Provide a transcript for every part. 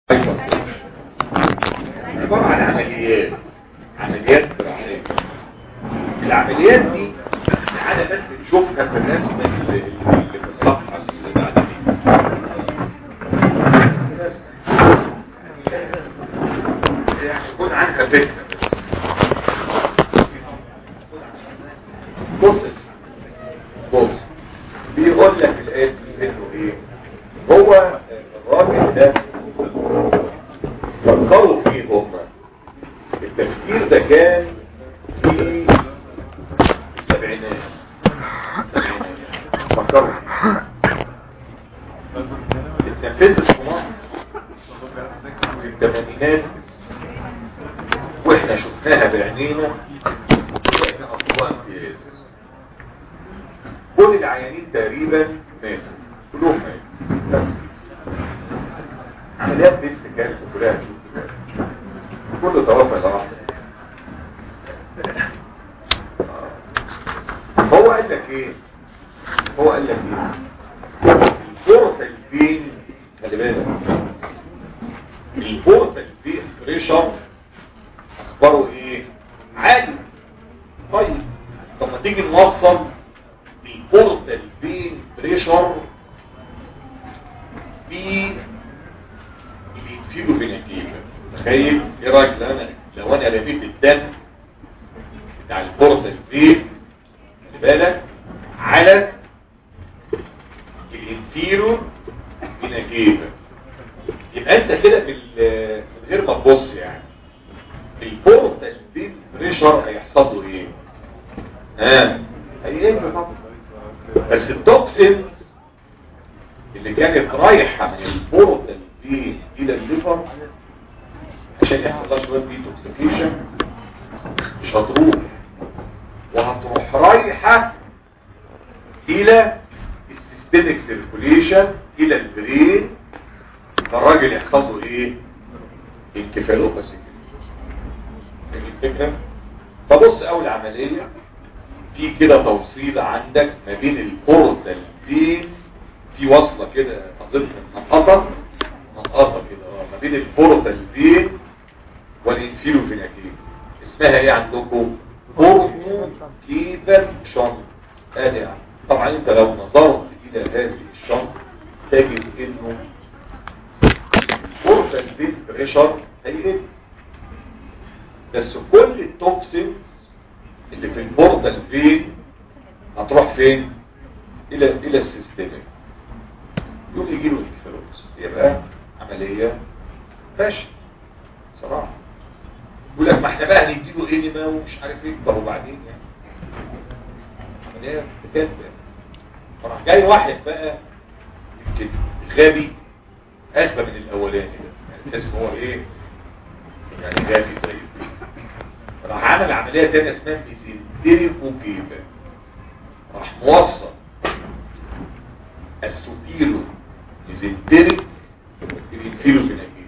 عبارة عن عمليات عمليات جراحية العمليات دي تعالى بس نشوفها في الرسمة اللي اللي في الصفحة اللي بعد دي يعني يكون عنها فكرة بص بص بيقول لك الآية دي انه ايه هو الراجل ده فكروا فيه هم التفكير ده كان في السبعينات السبعينات فكروا اتنفذت في مصر في الثمانينات واحنا شفناها بعينينا واحنا اطباء امتياز كل العيانين تقريبا ماتوا كلهم ماتوا بس عمليات بنت كانت كلها كل توفى الى رحمه هو قال لك ايه هو قال لك ايه الفرصه البين خلي بالك الفرصه البين بريشر اخباره ايه عالي طيب طب ما تيجي نوصل الفرصه البين بريشر في الانفيرو فينيتيفا تخيل ايه رايك لو انا لو انا رميت الدم بتاع الفرصه البين خلي بالك على الانفيرو فينيتيفا يبقى انت كده من غير ما تبص يعني الفرصه البين بريشر هيحصل له ايه ها هيقل طبعا بس التوكسين اللي كانت رايحة من البورتال دي الى الليفر عشان يحصل لها شويه ديتوكسيكيشن مش هتروح وهتروح رايحة الى السيستميك سيركوليشن الى البرين فالراجل يحصل له ايه انكفالوباسي الفكرة فبص اول عملية في كده توصيل عندك ما بين البورتال دي في وصلة كده اظن منقطة منقطة كده اه ما بين البورتال دي والانفيرو فيناكيب اسمها ايه عندكم بورتو كيبل شنط ادي يعني. طبعا انت لو نظرت الى هذه الشنط تجد انه البورتال دي بريشر هيقل بس كل التوكسينز اللي في البوردال فين هتروح فين الى الى السيستمك يقول يجي له انفلونس يبقى عمليه فاشل صراحه يقول لك ما احنا بقى هنديله انيما ومش عارف ايه طب وبعدين يعني عمليه بجد فراح جاي واحد بقى يمكن غبي اغبى من الاولاني ده يعني تحس هو ايه يعني غبي طيب راح عمل عملية تانية اسمها ميزنتري فوكيبا راح موصل السوبيرو ميزنتري الانفيرو فيناكيبا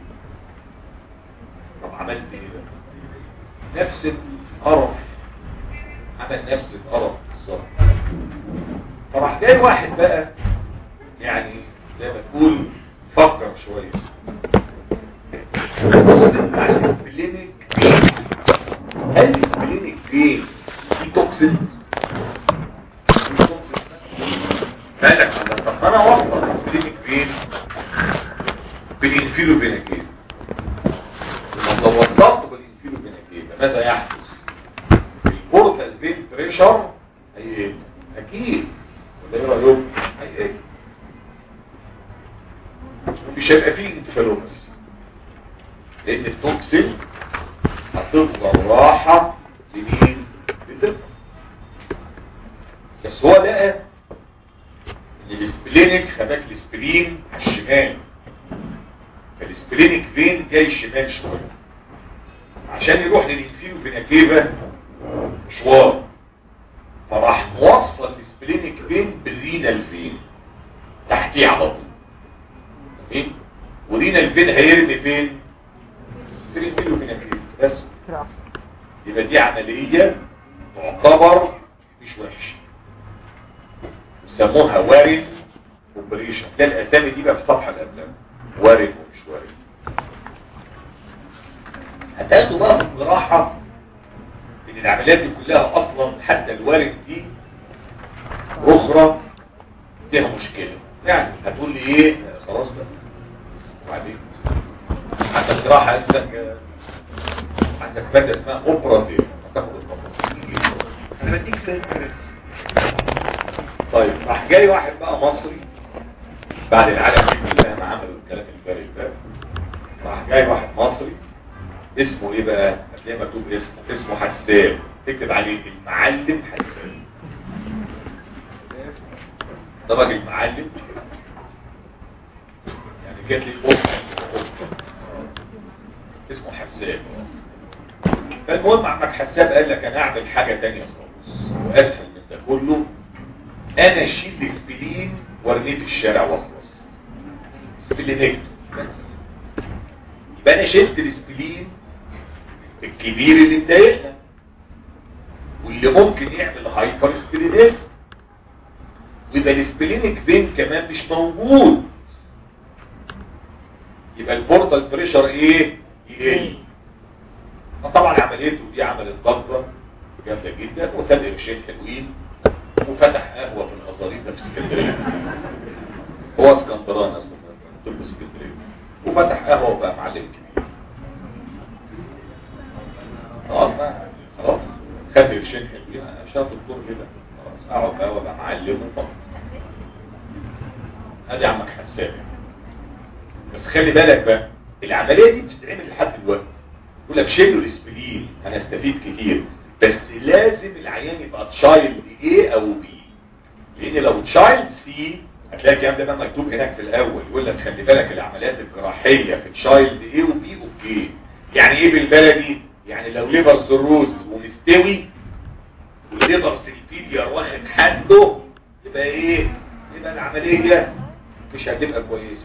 طب عملت ايه بقى نفس القرف عمل نفس القرف بالظبط فراح جاي واحد بقى يعني زي ما تقول فكر شوية بص على السبلينيك هل السبلينيك فين في توكسين مالك طب انا اوصل السبلينيك فين بالانفيلو فيناكيل طب لو وصلت بالانفيلو فيناكيل ماذا يحدث البورتال فين بريشر هيقل اكيد ولا ايه رايكم هيقل مش هيبقى فيه انفلومس لان التوكسين هتفضل راحة لمين للطفل بس هو لقى ان الاسبلينيك خدك الاسبلين على الشمال فالاسبلينيك فين جاي الشمال شوية عشان يروح للانفيرو فيناكيفا مشوار فراح موصل الاسبلينيك فين بالرينال فين تحتيه على طول تمام ورينال فين هيرمي فين في الانفيرو فيناكيفا بس يبقى دي عملية تعتبر مش وحشة يسموها وارد اوبريشن ده الاسامي دي بقى في الصفحة اللي قبلها وارد ومش وارد هتاخدوا بقى في الجراحة ان العمليات دي كلها اصلا حتى الوارد دي اخرى فيها مشكلة يعني هتقول لي ايه خلاص بقى وبعدين حتى الجراحة اسمك عندك مادة اسمها اوبراتيف هتاخد التفاصيل انا بديك فكرة طيب راح جاي واحد بقى مصري بعد العالم دي كلها ما عملوا الكلام الفارغ ده راح جاي واحد مصري اسمه ايه بقى هتلاقي مكتوب اسمه اسمه حسان تكتب عليه المعلم حسان ده راجل معلم يعني جات لي قطه اسمه حسان فالمهم عمك حساب قال لك انا اعمل حاجة تانية خالص واسهل من ده كله انا اشيل السبلين وارميه في الشارع واخلص سبلينكت بس يبقى انا شلت السبلين الكبير اللي مضايقنا واللي ممكن يعمل هايبر سبلينيز ويبقى السبلينك فين كمان مش موجود يبقى البورتال بريشر ايه يقل فطبعا عمليته دي عملت ضجه جامده جدا وخد قرشين حلوين وفتح قهوه في الازاريط في اسكندريه هو اسكندراني اصلا طب اسكندريه وفتح قهوه وبقى معلم كبير خلاص بقى خلاص خد قرشين حلوين انا مش هاخد الدور كده خلاص اقعد بقى وابقى معلم وفقط ادي عمك حساب بس خلي بالك بقى العمليه دي بتتعمل لحد دلوقتي يقول لك شيلوا الاسبرين هنستفيد كتير بس لازم العيان يبقى تشايلد ايه او بي لان لو تشايلد سي هتلاقي الكلام ده بقى مكتوب هناك في الاول يقول لك خلي بالك العمليات الجراحيه في تشايلد ايه وبي اوكي يعني ايه بالبلدي يعني لو ليفر سيروز ومستوي والليفر سيلفيديا واخد حده يبقى ايه يبقى العمليه مش هتبقى كويسه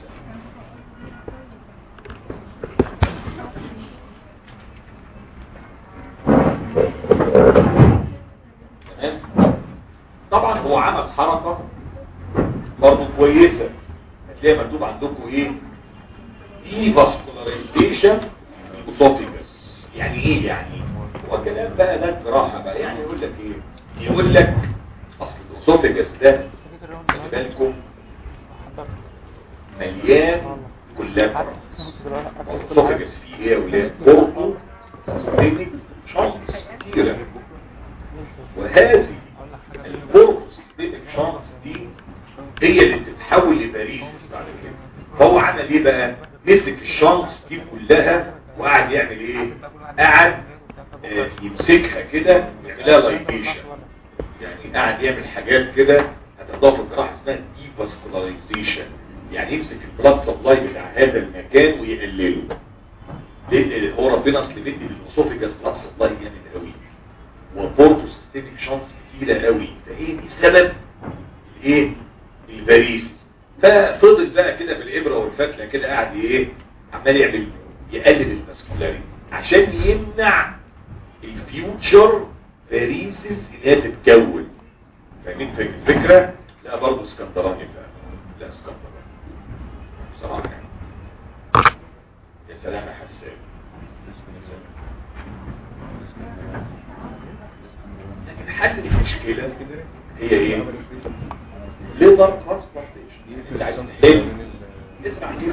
تمام طبعا هو عمل حركة برضه كويسة هتلاقي مكتوب عندكم ايه دي فاسكولاريزيشن اوسوفيجس يعني ايه يعني هو كلام بقى ده جراحة بقى يعني يقول لك ايه يقول لك اصل الاوسوفيجس ده خلي بالكم مليان كلها الاوسوفيجس فيه ايه يا ولاد بورتو سيستميك شانس كتيرة وهذه البورتو سيستميك شانس دي هي اللي بتتحول لباريسس بعد كده فهو عمل ايه بقى مسك الشانس دي كلها وقعد يعمل ايه قعد آه يمسكها كده ويعملها لايبيشن يعني قعد يعمل حاجات كده هتضاف الجراحه اسمها ديفاسكولارايزيشن يعني يمسك البلاد سبلاي بتاع هذا المكان ويقلله لان هو ربنا اصل بيدي للاسوفيجاس بلاد سبلاي جامد قوي وبورتو سيستميك شانس كتيره قوي فهي دي السبب الايه الفاريس ففضل بقى كده بالابره والفتله كده قاعد ايه عمال يعمل يقلل الماسكولاري عشان يمنع الفيوتشر فاريسز ان هي تتكون فاهمين الفكره لا برضه اسكندراني فعلا لا اسكندراني بصراحه يعني يا سلام يا حسان لكن حل المشكله هي ايه ليبر ترانسبلانتيشن اللي عايز تحل اسمع كده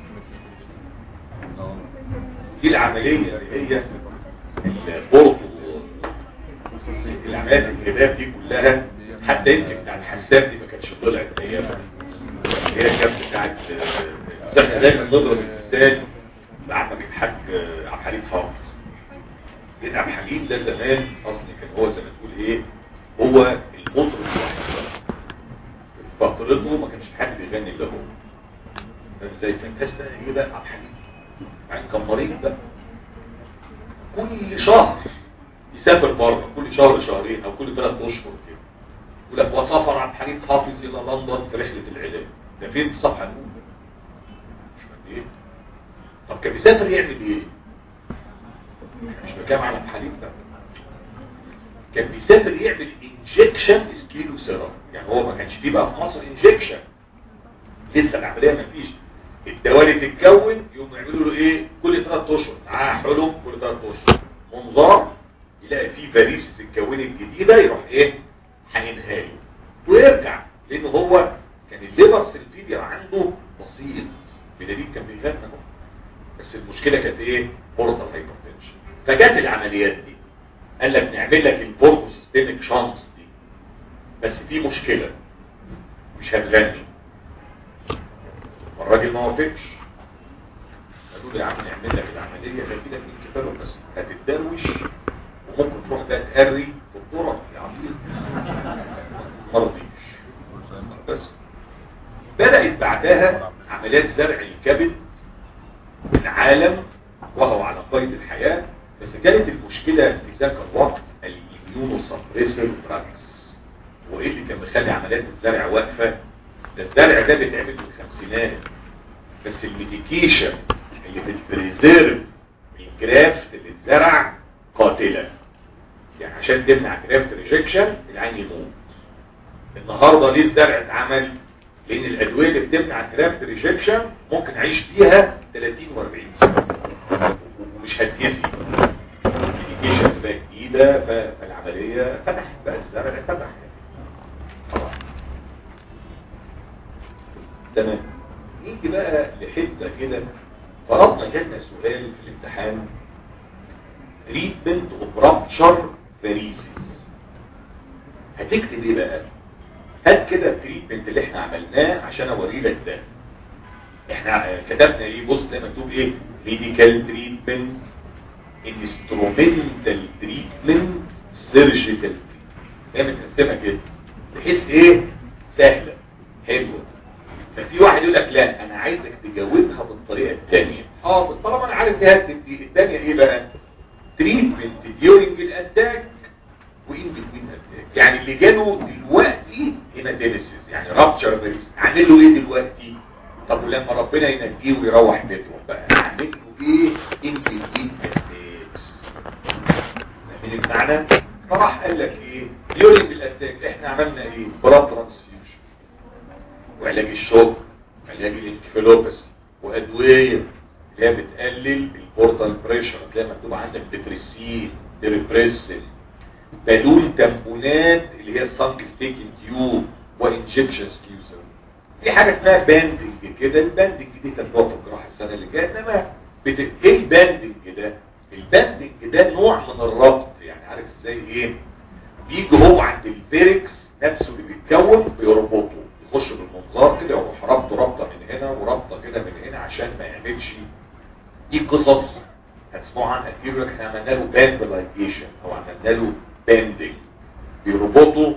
دي العمليه اللي هي البورتو العمليات الجباب دي كلها حتى يمكن بتاع الحساب دي ما كانتش طلعت هي هي كانت بتاعت احنا دايما نضرب المثال بعمك الحاج عبد الحليم حافظ لان عبد الحليم ده زمان اصلا كان هو زي ما تقول ايه هو المطرب الوحيد فترته ما كانش حد بيغني الا هو زي فانتاس بقى ايه بقى عبد الحليم يعني كان مريض ده كل شهر يسافر بره كل شهر شهرين او كل ثلاث اشهر كده يقول لك وسافر عبد الحليم حافظ الى لندن في رحله العلاج ده فين في الصفحه الاولى مش فاهم ايه طب كان بيسافر يعمل ايه مش بكام على عبد الحليم ده كان بيسافر يعمل انجكشن سكيلو سيرم يعني هو ما كانش فيه بقى في مصر انجكشن لسه العمليه ما فيش الدوالي تتكون يقوموا يعملوا له ايه كل ثلاث اشهر معاه حلم كل ثلاث اشهر منظار يلاقي فيه فاريسس اتكونت جديده يروح ايه حينها له ويرجع لان هو كان الليبر سيلفيديا عنده بسيط بدليل كان بيغنى بس المشكله كانت ايه بورتال هايبرتنشن فجت العمليات دي قال لك نعمل لك البورتو سيستميك شانس دي بس في مشكله مش هتغني الراجل ما وافقش قالوا له يا عم نعمل لك العمليه ده كده في كفاله بس هتتدروش وممكن تروح بقى تقري في الطرق يا عبيط ما رضيش بس بدأت بعدها عمليات زرع الكبد في العالم وهو على قيد الحياة بس كانت المشكلة في ذاك الوقت الاميونو سبريسر دراجز وايه اللي كان مخلي عمليات الزرع واقفة ده الزرع ده بيتعمل في الخمسينات بس الميديكيشن اللي بتبريزيرف الجرافت اللي اتزرع قاتلة يعني عشان تمنع جرافت ريجكشن العين يموت النهاردة ليه الزرع اتعمل لان الادوية اللي بتمنع جرافت ريجكشن ممكن اعيش فيها 30 و40 سنة ومش هتجزي الميديكيشن تبقى جديدة فالعملية فتحت بقى الزرع فتح طبعا تمام نيجي بقى لحته كده فرضنا جالنا سؤال في الامتحان تريتمنت اوف رابتشر فاريسيس هتكتب ايه بقى هات كده التريتمنت اللي احنا عملناه عشان اوري لك ده احنا كتبنا ايه بص زي مكتوب ايه ميديكال تريتمنت انسترومنتال تريتمنت سيرجيكال هي متقسمه كده بحيث ايه سهله حلوه ففي واحد يقول لك لا انا عايزك تجاوبها بالطريقه الثانيه اه طالما انا عارف دي هتدي الثانيه ايه بقى تريتمنت ديورنج الاتاك وان بتوين اتاك يعني اللي جاله دلوقتي هيماتيمسيس يعني رابتشر فيريس اعمل له ايه دلوقتي طب ولما ربنا ينجيه ويروح بيتهم بقى اعمل له ايه ان بتوين اتاكس فاهمين المعنى فراح قال لك ايه ديورنج الاتاك احنا عملنا ايه بلاد ترانسفيوجن وعلاج الشوك علاج الانكفالوباثي وادويه اللي هي بتقلل البورتال بريشر زي ما مكتوب عندك ديبريسين ديبريسين بالون تامبونات اللي هي السانك ستيكن تيوب وانجكشن سكيوزر في حاجه اسمها باندنج كده الباندنج دي كانت نقطه جراحه السنه اللي جايه انما بت... ايه الباندنج ده الباندنج ده نوع من الربط يعني عارف ازاي ايه بيجي هو عند الفيركس نفسه اللي بيتكون بيربطه يخش بالمنظار كده ويروح ربطه ربطه من هنا وربطه كده من هنا عشان ما يعملش دي قصص هتسمعوا عنها كتير يقول لك احنا عملنا له باندلايزيشن او عملنا له باندنج بيربطوا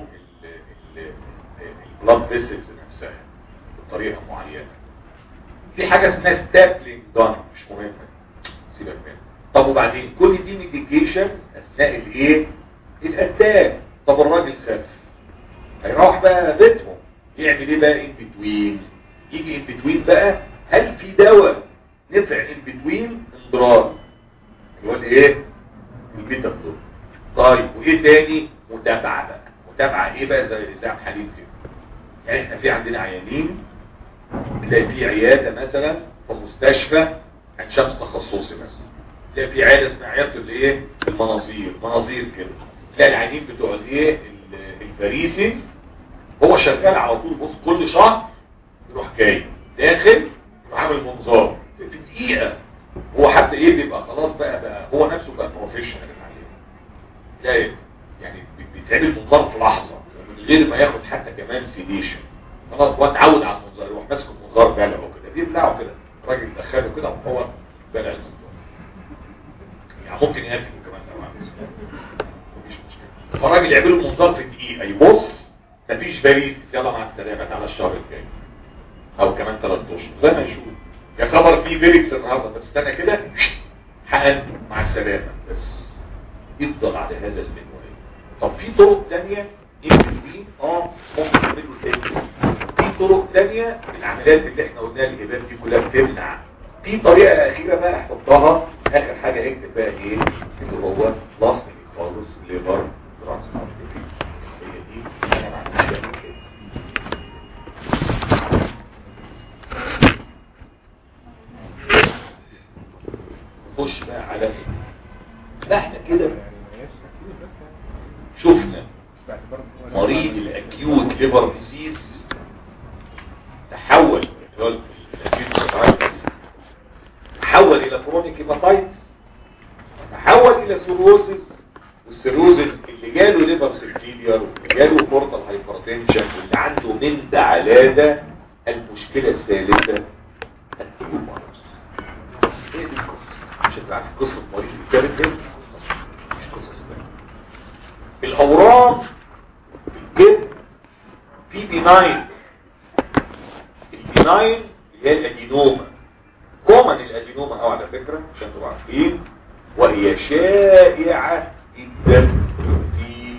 البلاد فيسلز نفسها بطريقه معينه في حاجه اسمها ستابلينج جان مش مهمه سيبك منها طب وبعدين كل دي ميديكيشن اثناء الايه الاتاك طب الراجل خف هيروح بقى بيتهم يعمل ايه بقى ان بتوين يجي ان بتوين بقى هل في دواء نفع ان بتوين اندرار اللي هو الايه البيتافلور طيب وايه تاني متابعه بقى متابعه ايه بقى زي الاذاعه حليب كده يعني احنا في عندنا عيانين تلاقي في عياده مثلا في مستشفى عين شمس تخصصي مثلا تلاقي في عياده اسمها عياده الايه المناظير مناظير كده تلاقي العيانين بتوع الايه الفريسي هو شغال على طول بص كل شهر يروح جاي داخل يروح عامل منظار في دقيقة هو حتى ايه بيبقى خلاص بقى, بقى هو نفسه بقى بروفيشنال تلاقي يعني بيتعمل منظار في لحظة من غير ما ياخد حتى كمان سيديشن خلاص هو اتعود على المنظار يروح ماسك المنظار بلعه كده بيبلعه كده الراجل دخله كده وهو بلع المنظار يعني ممكن ياكله كمان لو عايز مفيش مشكلة فالراجل يعمل له منظار في دقيقة يبص مفيش باريس يلا مع السلامة على الشهر الجاي او كمان ثلاث اشهر زي ما يشوف يا خبر في فيريكس النهارده طب استنى كده حقن مع السلامة بس يفضل على هذا المنوال طب في طرق تانية يمكن دي اه ممكن نعمله تاني في طرق تانية العمليات اللي احنا قلناها الهبات دي كلها بتمنع في طريقة اخيرة بقى احطها اخر حاجة اكتب بقى ايه اللي هو بلاستيك خالص ليفر ترانسبورتيشن هي دي انا ما عنديش كده نخش بقى على لا احنا كده شفنا مريض الاكيوت ليفر ديزيز تحول اللي هو الأكيوت هيباتايتس، تحول الى كرونيك هيباتايتس تحول الى سيروزز والسيروزز اللي جاله ليفر سيركيلير واللي جاله بورتال هايبرتنشن واللي عنده من ده على ده المشكله الثالثه التيومرز هي دي القصه مش انت عارف قصه مريض الكبد ده مش قصه ثانيه الاورام الكبد في بيناين البيناين اللي هي الادينوما كومن الادينوما او على فكره عشان تبقوا عارفين وهي شائعه جدا في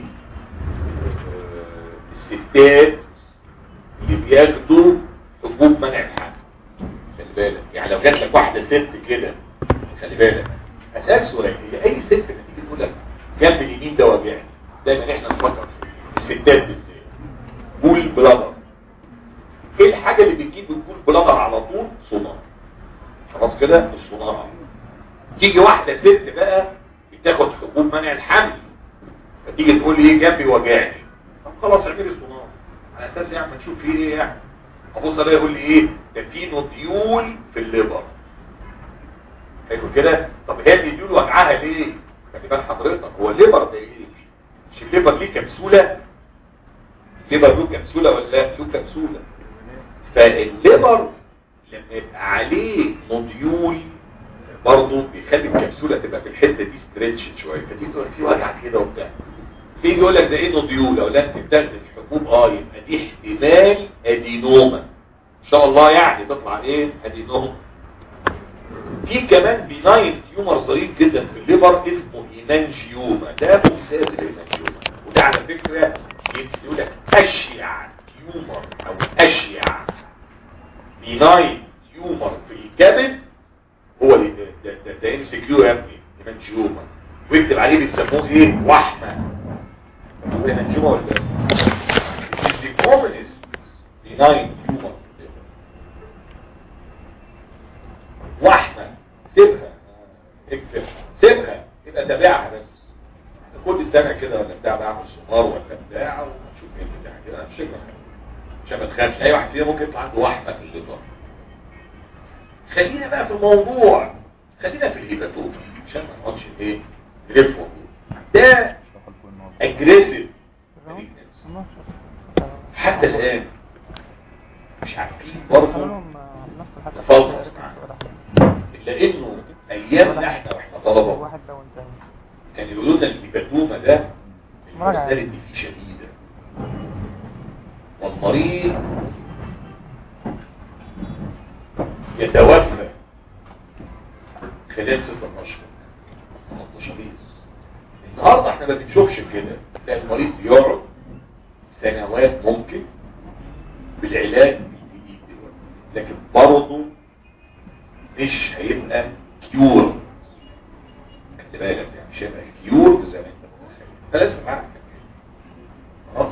آه، الستات اللي بياخدوا حبوب منع الحمل خلي بالك يعني لو جات لك واحده ست كده خلي بالك اساس سؤال هي اي ست لما تيجي تقول لك جنب اليمين ده وجعني دايما احنا نفكر في الستات بالذات بول بلادر ايه الحاجه اللي بتجيب البول بلادر على طول صنار خلاص كده الصنار تيجي واحده ست بقى بتاخد حبوب منع الحمل فتيجي تقول لي ايه جنبي وجعني طب خلاص اعملي صنار على اساس يعني ما نشوف فيه ايه يعني ابص الاقي يقول لي ايه ده في نوديول في الليبر حلو كده طب هي النوديول وجعها ليه خلي بال حضرتك هو الليبر ده ايه مش الليبر ليه كبسوله الليبر له كبسوله ولا لا له كبسوله فالليبر لما يبقى عليه نوديول برضه بيخلي الكبسوله تبقى في الحته دي ستريتش شويه فتيجي تقول في وجع كده وبتاع تيجي يقول لك ده ايه نوديول او لا انت بتاخد الحبوب اه يبقى دي احتمال ادينوما ان شاء الله يعني تطلع ايه ادينوما في كمان بيناين تيومر ظريف جدا في الليبر اسمه هيمانجيوما ده ممتاز الهيمانجيوما وده على فكره يقول لك اشيع تيومر او اشيع بيناين تيومر في الكبد هو اللي ده ده ده, ده ام سي كيو يا ابني هيمانجيوما ويكتب عليه بيسموه ايه وحمه هو هيمانجيوما ولا لا؟ It is the commonest benign tumor وحمه سيبها اكتب سيبها يبقى تابعها بس كل سنه كده ولا بتاع بعمل سونار ولا بتاع ونشوف ايه بتاع كده مش فكره عشان ما تخافش اي واحد فينا ممكن يطلع عنده وحمه في الليبر خلينا بقى في الموضوع خلينا في الهيباتوما عشان ما نقعدش ايه نلف ده اجريسيف حتى الان مش عارفين برضه تفضل الا انه ايامنا احنا واحنا طلبه كان يقولوا لنا الهيباتوما ده المرض فيه شديده والمريض يتوفى خلال ستة اشهر 13 النهارده احنا ما بنشوفش كده لا المريض بيقعد سنوات ممكن بالعلاج الجديد دلوقتي لكن برضه مش هيبقى كيور خد بالك يعني مش هيبقى كيور زي ما انت متخيل فلازم تعرف كده خلاص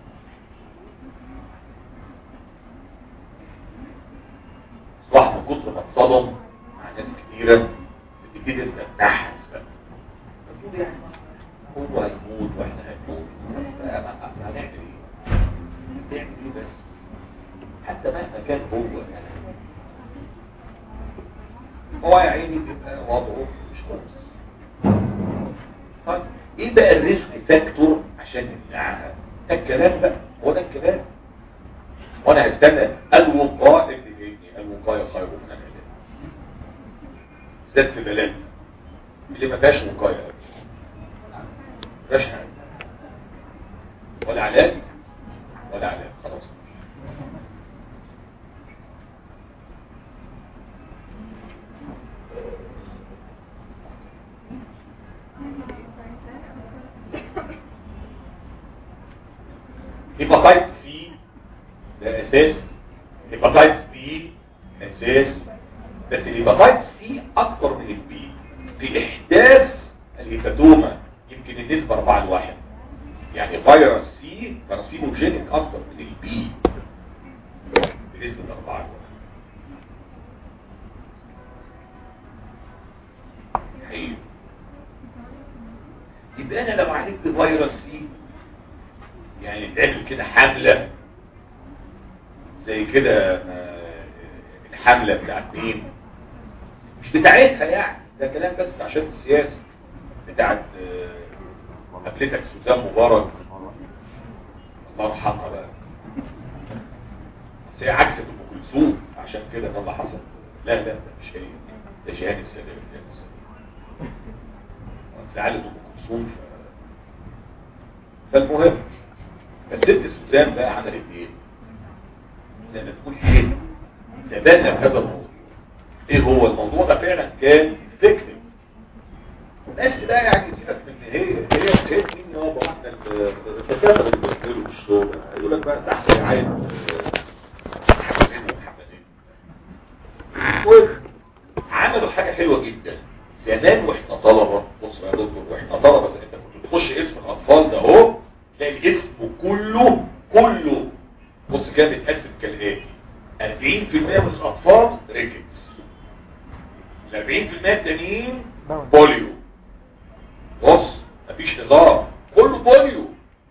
صح من كتر ما اتصدم مع ناس كتيرة بتبتدي انت تنحس بقى فتقول يعني هو هيموت واحنا هنموت بقى اصل هنعمل ايه؟ هنعمل ايه بس؟ حتى مهما كان هو يعني هو يا عيني بيبقى وضعه مش كويس طيب ايه بقى الريسك فاكتور عشان نمنعها؟ ده الكلام بقى هو ده الكلام وانا هستنى الوقاء اللي جايني الوقاية خير من العلاج زاد في بلد اللي ما فيهاش وقاية ما فيهاش حاجة ولا علاج ولا علاج خلاص هيباتايت سي ده اساس هيباتايت بي اساس بس الهيباتايت سي اكتر من البي في احداث الهيباتوما يمكن النسبة 4 لواحد يعني فيروس سي كارسينوجينيك اكتر من البي بنسبة 4 لواحد صحيح يبقى انا لو عالجت فيروس سي يعني تعمل كده حملة زي كده آه، الحملة بتاعت مين مش بتاعتها يعني ده كلام بس عشان السياسة بتاعت آه، قابلتك سوزان مبارك الله يرحمها بقى بس هي عكست ام كلثوم عشان كده ده اللي حصل لا لا ده مش هي ده جهان السادات جهان السادات زعلت ام كلثوم ف- فالمهم فالست سوزان بقى عملت ايه زي ما تقول ايه تبنى هذا الموضوع ايه هو الموضوع ده فعلا كان فكرة بس ده يعني سيبك من هي هي هي مين يابا احنا الدكاتره اللي بيعملوا الشغل يقول لك بقى تحت رعايه محمدين ومحمدين عملوا حاجه حلوه جدا زمان واحنا طلبه بص يا دكتور واحنا طلبه بس انت كنت تخش اسم الاطفال ده اهو تلاقي الاسم كله كله بص كده بيتقسم كالاتي 40% من الاطفال ريكتس ال 40% التانيين بوليو بص مفيش هزار كله بوليو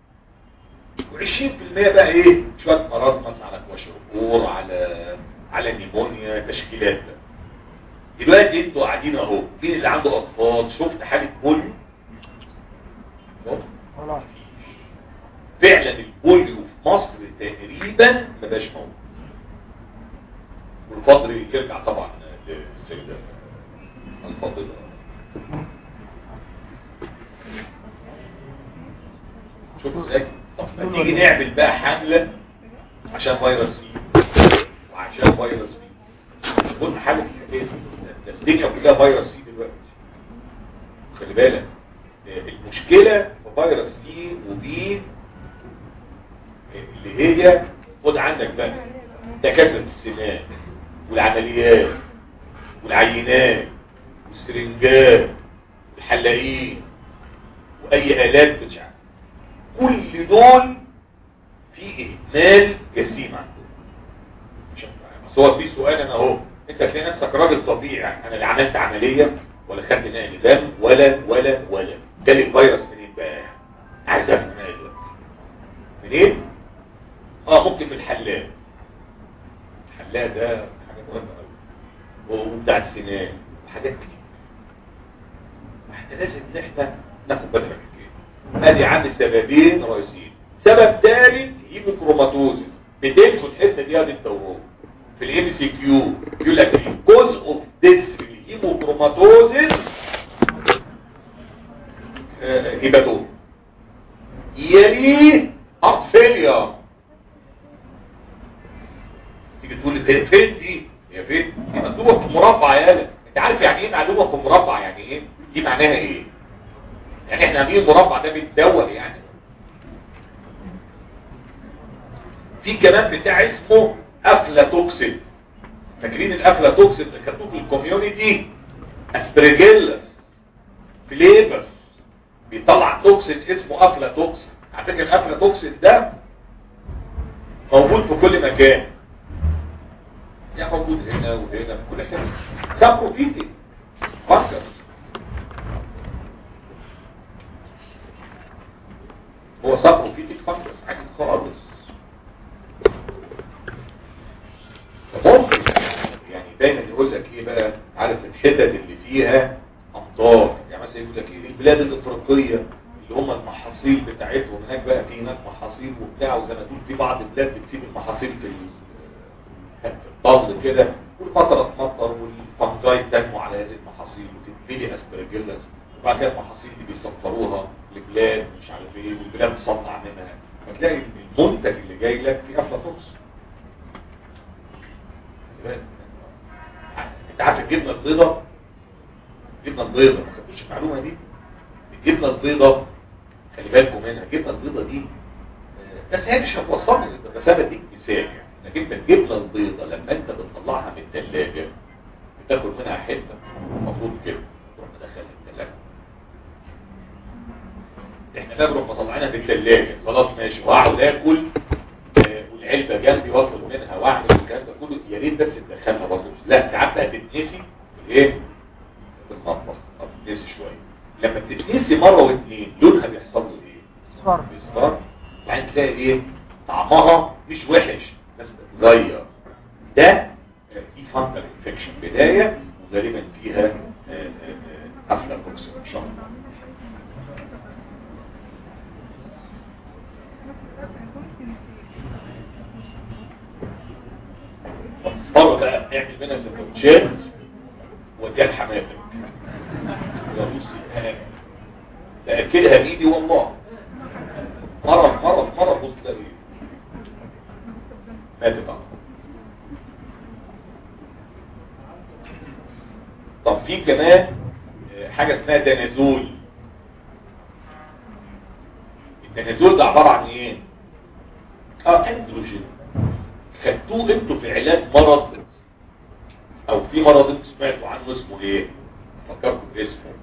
و20% بقى ايه شويه مرض على كواشيكور على على نيمونيا تشكيلات بقى دلوقتي انتوا قاعدين اهو مين اللي عنده اطفال شفت حاله بوليو ولا فعلا البوليو في مصر تقريبا ما بقاش موجود والفضل يرجع طبعا للسيدة الفاضلة شوف ازاي طب ما تيجي نعمل بقى حملة عشان فيروس سي وعشان فيروس بي مش كل حاجة في الحكاية دي. ده الدنيا كلها فيروس سي دلوقتي خلي بالك المشكلة في فيروس سي وبي اللي هي خد عندك بقى دكاترة السنان والعمليات والعينات والسرنجات والحلاقين واي الات بتشعر كل دول في اهمال جسيم عندهم عشان بس هو في سؤال انا اهو انت تلاقي نفسك راجل طبيعي انا لا عملت عمليه ولا خدت نقل دم ولا ولا ولا جالي الفيروس منين بقى عايز افهم انا دلوقتي منين اه ممكن من الحلاق الحلاق ده حاجه مهمه قوي وبتاع السنان وحاجات كتير احنا لازم ان احنا ناخد بالنا من كده ادي عندي سببين رئيسيين سبب ثالث هيموكروماتوزيس بتدخل الحته دي ادي التورم في الام سي كيو يقول لك الجزء اوف ديس في الهيموكروماتوزيس هيباتوم يليه هارت فيلير تيجي تقول لي فين دي هي فين دي مكتوبه في مربع يالا انت عارف يعني ايه معلومه في مربع يعني ايه دي معناها ايه يعني احنا عاملين المربع ده بيتدول يعني في كمان بتاع اسمه افلاتوكسين فاكرين الافلاتوكسين اللي خدوه في الكوميونتي اسبرجيلس فليبس بيطلع توكسين اسمه افلاتوكسين على فكره الافلاتوكسين ده موجود في كل مكان يعني موجود هنا وهنا في كل حته سابروفيتي فانجس هو سابروفيتي فانجس حاجه خالص ممكن يعني دايما يقول لك ايه بقى عارف الحتت اللي فيها امطار يعني مثلا يقول لك ايه البلاد الافريقيه اللي هم المحاصيل بتاعتهم هناك بقى في هناك محاصيل وبتاع وزي ما تقول في بعض البلاد بتسيب المحاصيل في ال- الطل كده والمطر تمطر والفنجاي تنمو على هذه المحاصيل وتتبلي اسبرجيلس وبعد كده المحاصيل دي بيسفروها لبلاد مش عارف ايه والبلاد تصنع منها فتلاقي المنتج اللي جاي لك فيه افلاطوكس انت عارف الجبنه البيضاء الجبنه البيضاء ما خدتوش المعلومه دي الجبنه البيضاء خلي بالكم منها الجبنه البيضاء دي آه، بس هي مش هتوصلني بس انا بديك مثال يعني انك انت الجبنه البيضاء لما انت بتطلعها من الثلاجه بتاخد منها حته المفروض كده تروح مدخلها الثلاجه احنا بقى بنروح مطلعينها من الثلاجه خلاص ماشي وهقعد اكل آه، والعلبه جنبي واخد منها واعمل الكلام ده كله يا ريت بس تدخلها برضه لا ساعات بقى تتنسي في الايه في المطبخ تتنسي شويه لما بتتنسي مره واثنين لونها بيحصل له ايه صفر بيصفر يعني تلاقي ايه طعمها مش وحش بس بتتغير ده آه، دي فانتر انفكشن بدايه وغالبا فيها قفله بوكس ان شاء الله مرة بقى نعمل منها سندوتشات وديها لحماتك يا بصي تأكلها بإيدي والله مرة مرة مرة بص تلاقي ماتت عنها طب في كمان آه، حاجة اسمها دنازول الدنازول ده عبارة عن ايه؟ اه اندروجين خدتوه انتوا في علاج مرض او في مرض انتوا سمعتوا عنه اسمه ايه فكركم باسمه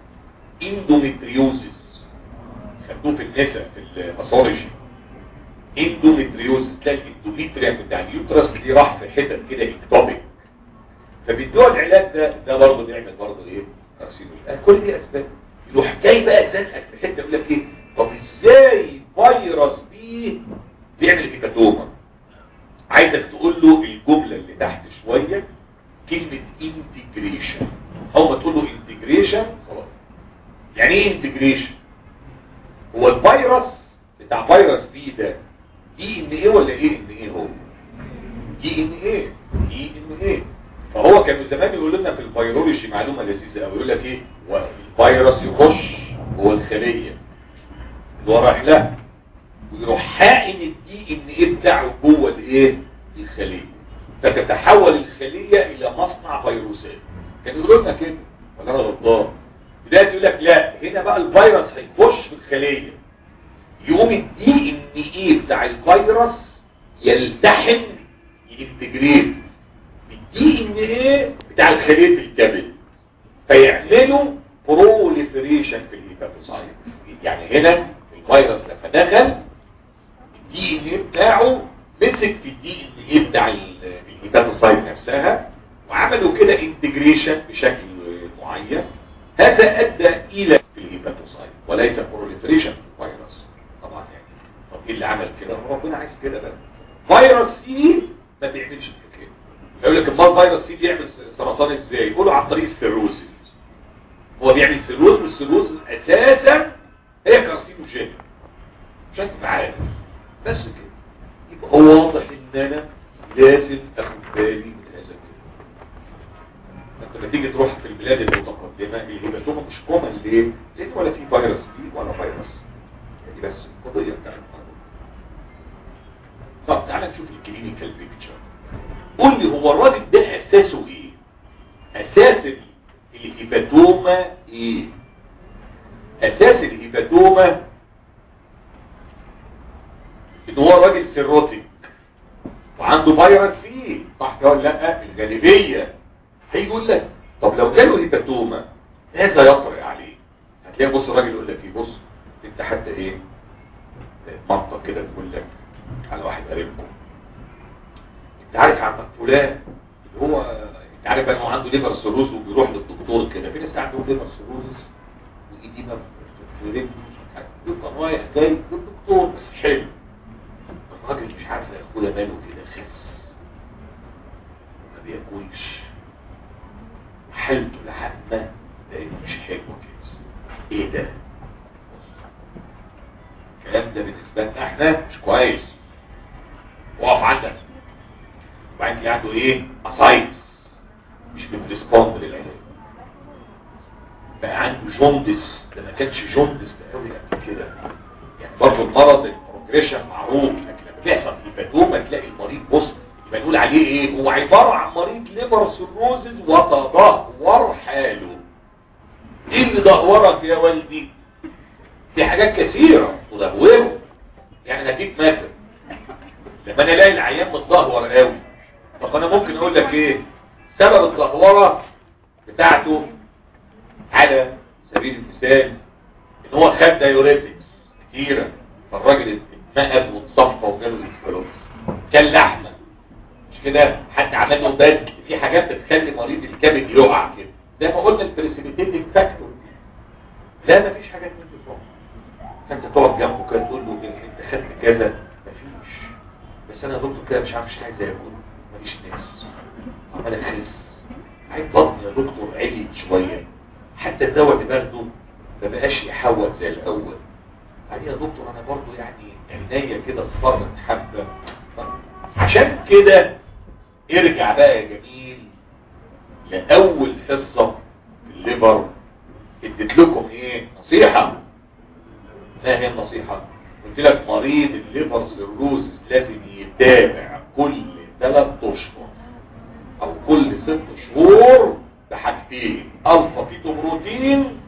اندومتريوزس خدوه في النساء في الباثولوجي اندومتريوزس ده الاندوميتريا بتاع اليوترس اللي راح في حتت كده اكتوبيك فبيدوها العلاج ده ده برضه بيعمل برضه ايه كارسينوج كل دي اسباب يروح جاي بقى زنقك في حته يقول لك ايه طب ازاي فيروس بي بيعمل هيباتوما عايزك تقول له الجملة اللي تحت شوية كلمة انتجريشن اول ما تقول له انتجريشن خلاص يعني ايه انتجريشن هو الفيروس بتاع فيروس بي ده دي ان ايه ولا ايه ان ايه هو دي ان ايه دي ان ايه فهو كانوا زمان يقولوا لنا في الفيرولوجي معلومة لذيذة قوي يقول لك ايه هو الفيروس يخش جوه الخلية اللي هو رايح لها ويروح حاقن الدي ان ايه بتاعه جوه الايه الخليه فتتحول الخليه الى مصنع فيروسات كانوا يقولوا لنا كده ولا انا غلطان بدايه يقول لك لا هنا بقى الفيروس هيخش في الخليه يقوم الدي ان ايه بتاع الفيروس يلتحم ينتجريت بالدي ان ايه بتاع الخليه في الكبد فيعملوا بروليفريشن في الهيباتوسايت يعني هنا الفيروس لما دخل الدي ان ايه بتاعه مسك في الدي ان ايه بتاع ال- الهيباتوسايت نفسها وعملوا كده انتجريشن بشكل معين هذا ادى الى الهيباتوسايت وليس بروليفريشن في الفيروس طبعا يعني طب ايه اللي عمل كده ربنا عايز كده بقى فيروس سي ما بيعملش كده يقول لك امال فيروس سي بيعمل سرطان ازاي يقولوا عن طريق السيروسيس هو بيعمل سيروز والسيروز اساسا هي كارسينوجين عشان تبقى عارف بس كده يبقى هو واضح ان انا لازم اخد بالي من هذا الكلام انت لما تيجي تروح في البلاد المتقدمه الهيباتوما مش كومن ليه؟ لان ولا في فيروس بي ولا فيروس دي بس القضيه بتاعت الموضوع. طب تعالى نشوف الكلينيكال بيكتشر قول لي هو الراجل ده اساسه ايه؟ اساس ال- الهيباتوما ايه؟ اساس الهيباتوما ان هو راجل سيروتيك وعنده فيروس فيه صح كده ولا لا الغالبيه هيجي يقول لك طب لو جاله هيباتوما ماذا يطرق عليه هتلاقي بص الراجل يقول لك ايه بص انت حتى ايه منطق كده تقول لك على واحد قريبكم انت عارف عمك فلان اللي هو انت عارف ان هو عنده ليفر سيروز وبيروح للدكتور كده في ناس عندهم ليفر سيروز وايديما في رجله يبقى رايح جاي للدكتور بس حلو الراجل مش عارف يا اخويا ماله كده خس ما بياكلش حالته العامة بقت مش حلوة كده ايه ده الكلام ده بالنسبة لنا احنا مش كويس وقف عندك وبعدين عنده ايه اسايتس مش بتريسبوند للعلاج بقى عنده جوندس ده ما كانش جوندس ده قوي قبل كده يعني برضه المرض البروجريشن معروف لكن لما بيحصل هيباتوما تلاقي المريض بص يبقى نقول عليه ايه هو عبارة عن مريض ليبر سيروزز وتدهور حاله ايه اللي دهورك يا والدي في حاجات كثيرة تدهوره يعني هديك مثل لما انا الاقي العيان متدهور قوي طب انا ممكن اقول لك ايه سبب الدهوره بتاعته على سبيل المثال ان هو خد دايوريتكس كتيرة فالراجل اتنقل واتصفى وجاله الانفلونس كان لحمة مش كده حد عمل له بس في حاجات بتخلي مريض الكبد يقع كده زي ما قلنا البريسيبيتيتنج فاكتور لا مفيش حاجات من دي خالص فانت تقعد جنبه كده تقول له إيه انت خدت كذا مفيش بس انا يا دكتور كده مش عارف مش عايز اكل ماليش ناس عمال اخس عايز بطني يا دكتور عليت شويه حتى الدواء اللي باخده ما بقاش يحوط زي الاول يعني يا دكتور انا برضو يعني عينيا كده اصفرت حبه عشان كده ارجع بقى يا جميل لاول حصه في الليفر اديت لكم ايه نصيحه ما هي النصيحه قلت لك مريض الليفر سيروزس لازم يتابع كل ثلاث اشهر او كل ست شهور بحاجتين الفا فيتوبروتين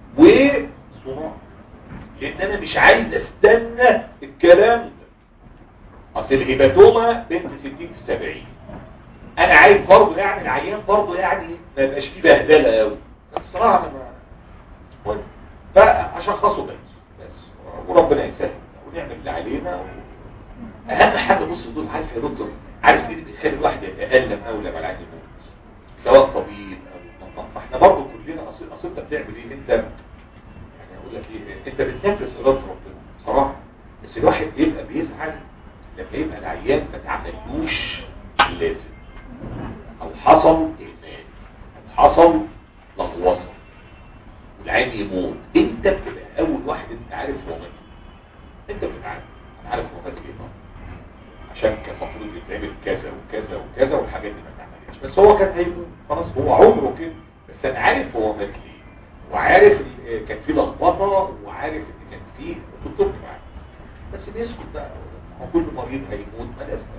وصناعه لان انا مش عايز استنى الكلام ده اصل الهيباتوما بنت 60 في 70 انا عايز برضه يعني العيان برضه يعني ما يبقاش فيه بهدله قوي بس صراحه انا ما فاشخصه بس بس وربنا يسهل ونعمل اللي علينا و... اهم حاجه بص دول عارف يا دكتور عارف ايه اللي بيخلي الواحد يتالم قوي لما العيان يموت سواء طبيب او ما احنا برضه كلنا اصل اصل انت بتعمل ايه انت يعني اقول لك ايه انت بتنفذ اراده ربنا بصراحه بس الواحد بيبقى بيزعل لما يبقى العيان ما تعملوش اللازم او حصل اهمال او حصل لغوصه والعين يموت انت بتبقى اول واحد انت عارف هو مات انت بتبقى عارف انا عارف هو مات ليه عشان كان المفروض يتعمل كذا وكذا وكذا والحاجات دي ما اتعملتش بس هو كان هيموت خلاص هو عمره كده بس انا عارف هو مات ليه وعارف كان في لخبطه وعارف ان كان فيه الدكتور معاه بس بيسكت بقى هو كل مريض هيموت ما لازم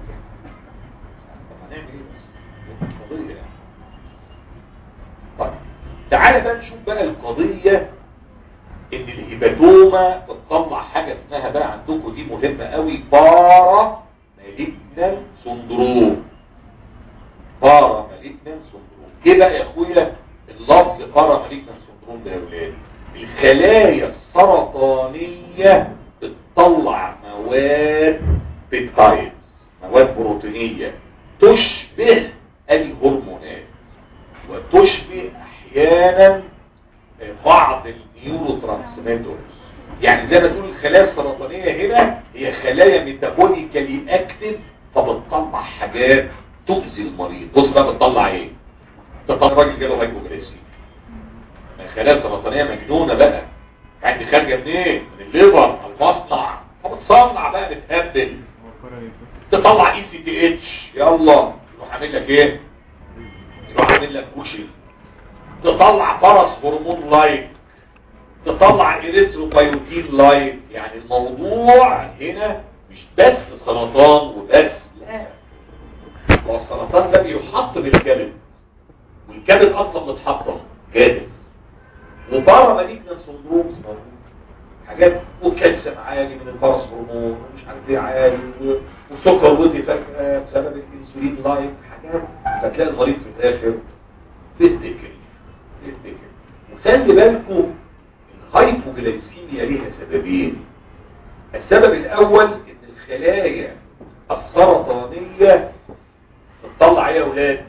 طب هنعمل ايه بس قضيه يعني طيب تعال بقى نشوف بقى القضيه ان الهيباتوما بتطلع حاجه اسمها بقى عندكم دي مهمه قوي بارا مالجنال سندروم بارا مالجنال سندروم ايه بقى يا اخويا اللفظ بارا مالجنال سندروم ده يا ولاد الخلايا السرطانيه بتطلع مواد بيبتايدز مواد بروتينيه تشبه الهرمونات وتشبه احيانا بعض النيورو ترانسميترز يعني زي ما تقول الخلايا السرطانيه هنا هي خلايا ميتابوليكالي اكتف فبتطلع حاجات تؤذي المريض بص بقى بتطلع ايه تطلع راجل جاله هايبوجليسيميا الخلايا السرطانيه مجنونه بقى يعني خارجه منين من الليفر المصنع فبتصنع بقى بتهبل تطلع اي سي تي اتش يلا يروح عامل لك ايه يروح عامل لك كوشي تطلع فرس هرمون لايك تطلع اريثروبايوتين لايك يعني الموضوع هنا مش بس سرطان وبس لا هو السرطان ده بيحط بالكبد والكبد اصلا متحطم جاهز وبره مالجنان سندرومز موجود حاجات وكالسيوم عالي من الفرس هرمون ومش عارف ايه عالي وسكر وطي فجأة بسبب الانسولين لايك حاجات فتلاقي المريض في الاخر بيتكل بيتكل وخلي بالكم الهايبوجلايسيميا ليها سببين السبب الاول ان الخلايا السرطانية بتطلع ايه يا اولاد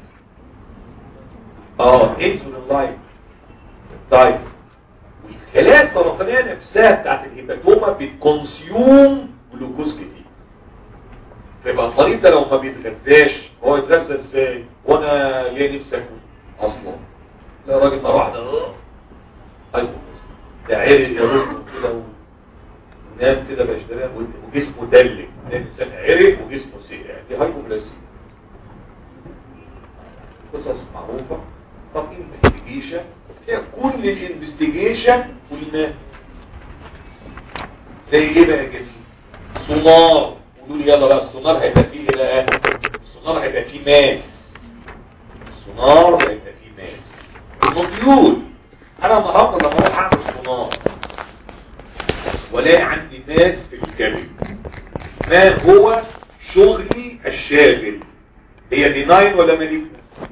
اه انسولين لايك طيب والخلايا السرطانية نفسها بتاعت الهيباتوما بتكونسيوم جلوكوز كتير فيبقى المريض ده لو ما بيتغذاش هو يتغذى ازاي وانا ليه نفسي اكل اصلا لا راجل مره واحده اه ايوه ده عرق يا رب كده ونام كده باشتريها وجسمه دلك ده انسان عرق وجسمه سيء دي هايبوبلاسيا قصص معروفه طب انفستيجيشن هي كل الانفستيجيشن قلنا زي ايه بقى يا جميل سونار قولوا لي يلا بقى السونار هيبقى فيه ايه بقى السونار هيبقى فيه ماس السونار هيبقى فيه ماس الموديول انا النهارده لما اروح اعمل سونار والاقي عندي ماس في الكبد ما هو شغلي الشاغل هي بيناين ولا مالين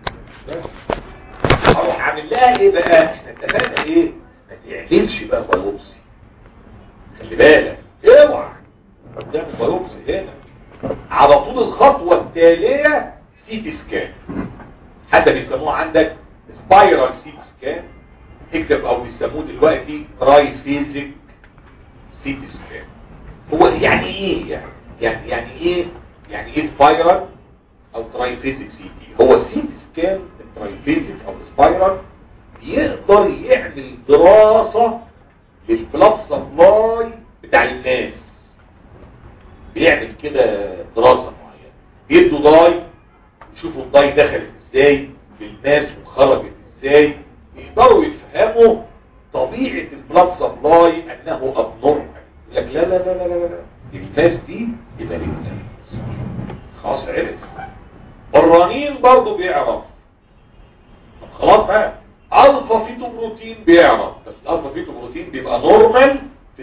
اروح اعمل لها ايه بقى احنا اتفقنا ايه ما تعملش بقى بايوبسي خلي بالك اوعى تعمل بايوبسي هنا على طول الخطوه التاليه سي تي سكان حتى بيسموها عندك سبايرال سي تي سكان اكتب او بيسموه دلوقتي تراي فيزيك سيتي سكان هو يعني ايه يعني يعني يعني ايه يعني ايه سبايرال او تراي فيزيك سي تي هو السيتي سكان التراي فيزيك او السبايرال يقدر يعمل دراسة للبلاد سبلاي بتاع الناس بيعمل كده دراسة معينة بيدوا داي يشوفوا الداي دخلت ازاي للناس وخرجت ازاي يقدروا يفهموا طبيعة البلاد سبلاي انه ابنورمال يقول لك لا لا لا لا لا لا الناس دي يبقى للناس خلاص عرف الرنين برضه بيعرف طب خلاص بقى الفا فيتو بروتين بيعرف بس الالفا فيتو بروتين بيبقى نورمال في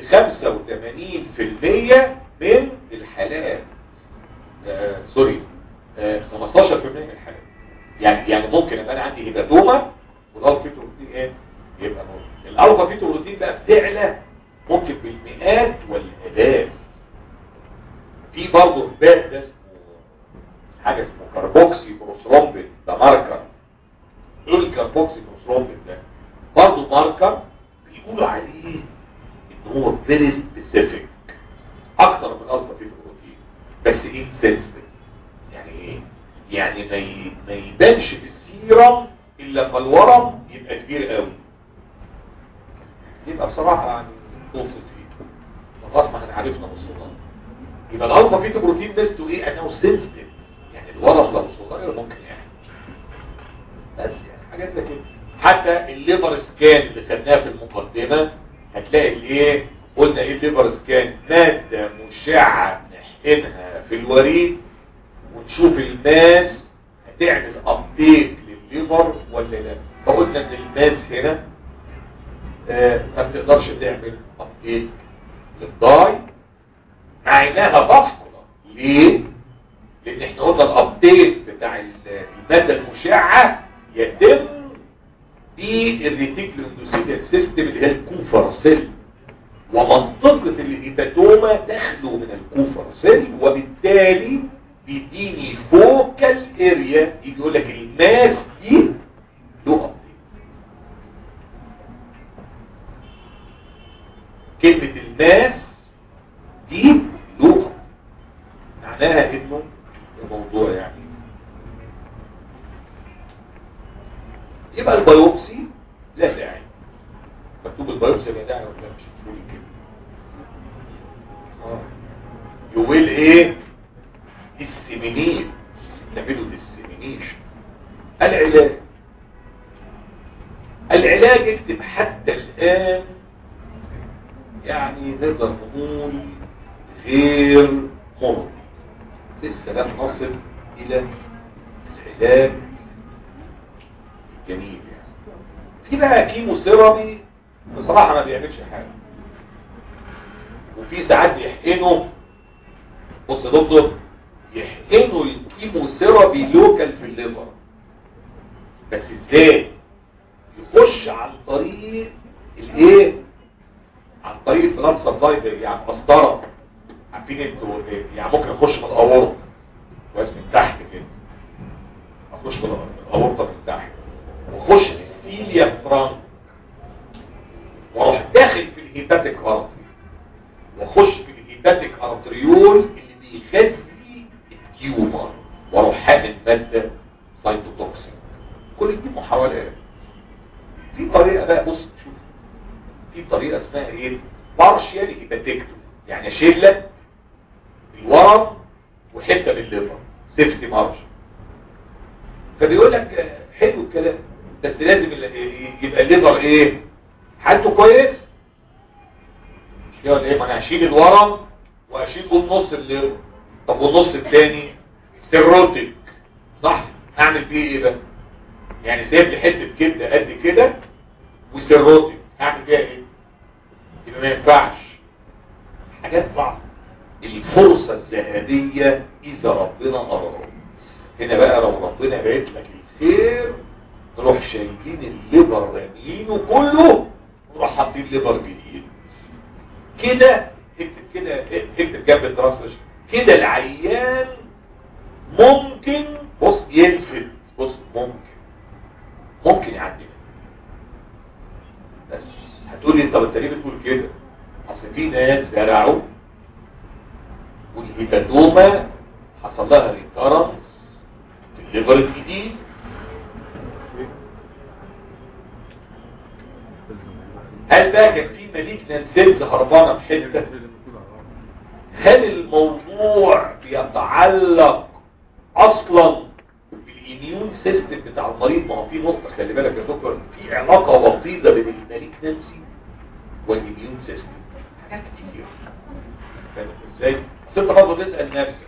85% من الحالات آه سوري آه 15% من الحالات يعني يعني ممكن ابقى انا عندي هيباتوما والالفا فيتو بروتين ايه يبقى نورمال الالفا فيتو بروتين بقى بتعلى ممكن بالمئات والالاف في برضه الباء ده اسمه حاجه اسمه كاربوكسي بروثرومبين ده ماركر ايه الكاربوكسي بروثرومبين ده برضه ماركر بيقولوا عليه ان هو فيري سبيسيفيك اكتر من الفا فيتو بروتين بس انسنسيتيف يعني ايه يعني ما ي... ما يبانش في السيرم الا لما الورم يبقى كبير قوي يبقى بصراحه يعني توصف فيه خلاص ما احنا عرفنا وصلنا يبقى الالفا فيتو بروتين ميزته ايه انه سنسيتيف يعني الورم لو صغير ممكن يعني بس يعني حاجات زي كده حتى الليبر سكان اللي خدناها في المقدمه هتلاقي الايه قلنا ايه الليبر سكان ماده مشعه نحقنها في الوريد ونشوف الماس هتعمل ابديت للليبر ولا لا فقلنا ان الماس هنا آه ما بتقدرش تعمل ابديت للضاي مع انها باسكولار ليه لان احنا قلنا الابديت بتاع الماده المشعه يتم في الريتيكولو اندوثيليال سيستم اللي هي الكوفر سيل ومنطقه الهيباتوما تخلو من الكوفر سيل وبالتالي بيديني فوكال اريا يجي يقول لك الماس دي له ابديت كلمه الماس دي له معناها انه الموضوع يعني يبقى البيوبسي لا داعي مكتوب البيوبسي لا داعي ولا مش مكتوب كده يويل ايه السيمينين نعمله ديسيمينيشن العلاج العلاج اكتب حتى الان يعني نقدر نقول غير مرضي لسه لم نصل الى العلاج الجميل يعني في بقى كيمو سيرابي بصراحة ما بيعملش حاجة وفي ساعات بيحقنوا بص يا دكتور يحقنوا الكيمو سيرابي لوكال في الليفر بس ازاي يخش عن طريق الايه عن طريق البلاد سبلاي يعني مسطره عارفين انتوا يعني ممكن اخش من الاورطه كويس من تحت كده اخش من الاورطه من تحت واخش في السيليا فرانك واروح داخل في الهيباتيك ارتري واخش في الهيباتيك ارتريول اللي بيغذي التيومر واروح حامل ماده سايتوتوكسين كل دي محاولات في طريقه بقى بص شوف في طريقه اسمها ايه بارشيال هيباتيكتومي يعني اشيل لك الورم وحته من الليفر سيفتي مارج فبيقول لك حلو الكلام بس لازم يبقى الليفر ايه حالته كويس مش كده ولا ايه ما انا هشيل الورم واشيل النص الليفر طب والنص الثاني سيروتيك صح اعمل فيه ايه بقى يعني سايب لي حته كبده قد كده وسيروتيك اعمل فيها ايه يبقى ما ينفعش حاجات صعبه الفرصة الذهبية إذا ربنا أراد هنا بقى لو ربنا بعت لك الخير نروح شايلين الليبر راميينه كله ونروح حاطين ليبر جديد كده اكتب كده اكتب جنب الترانسليش كده العيان ممكن بص ينفد بص ممكن ممكن يعدي هتقول لي انت انت ليه بتقول كده اصل في ناس زرعوا والهيباتوما حصل لها ريكارنس في الليفر الجديد هل بقى كان في ماليكنا سيلز هربانه في حته هل الموضوع بيتعلق اصلا بالاميون سيستم بتاع المريض ما هو في نقطه خلي بالك يا دكتور في علاقه وطيده بين الماليكنسي والاميون سيستم حاجات كتير فاهم ازاي؟ بس انت برضه تسال نفسك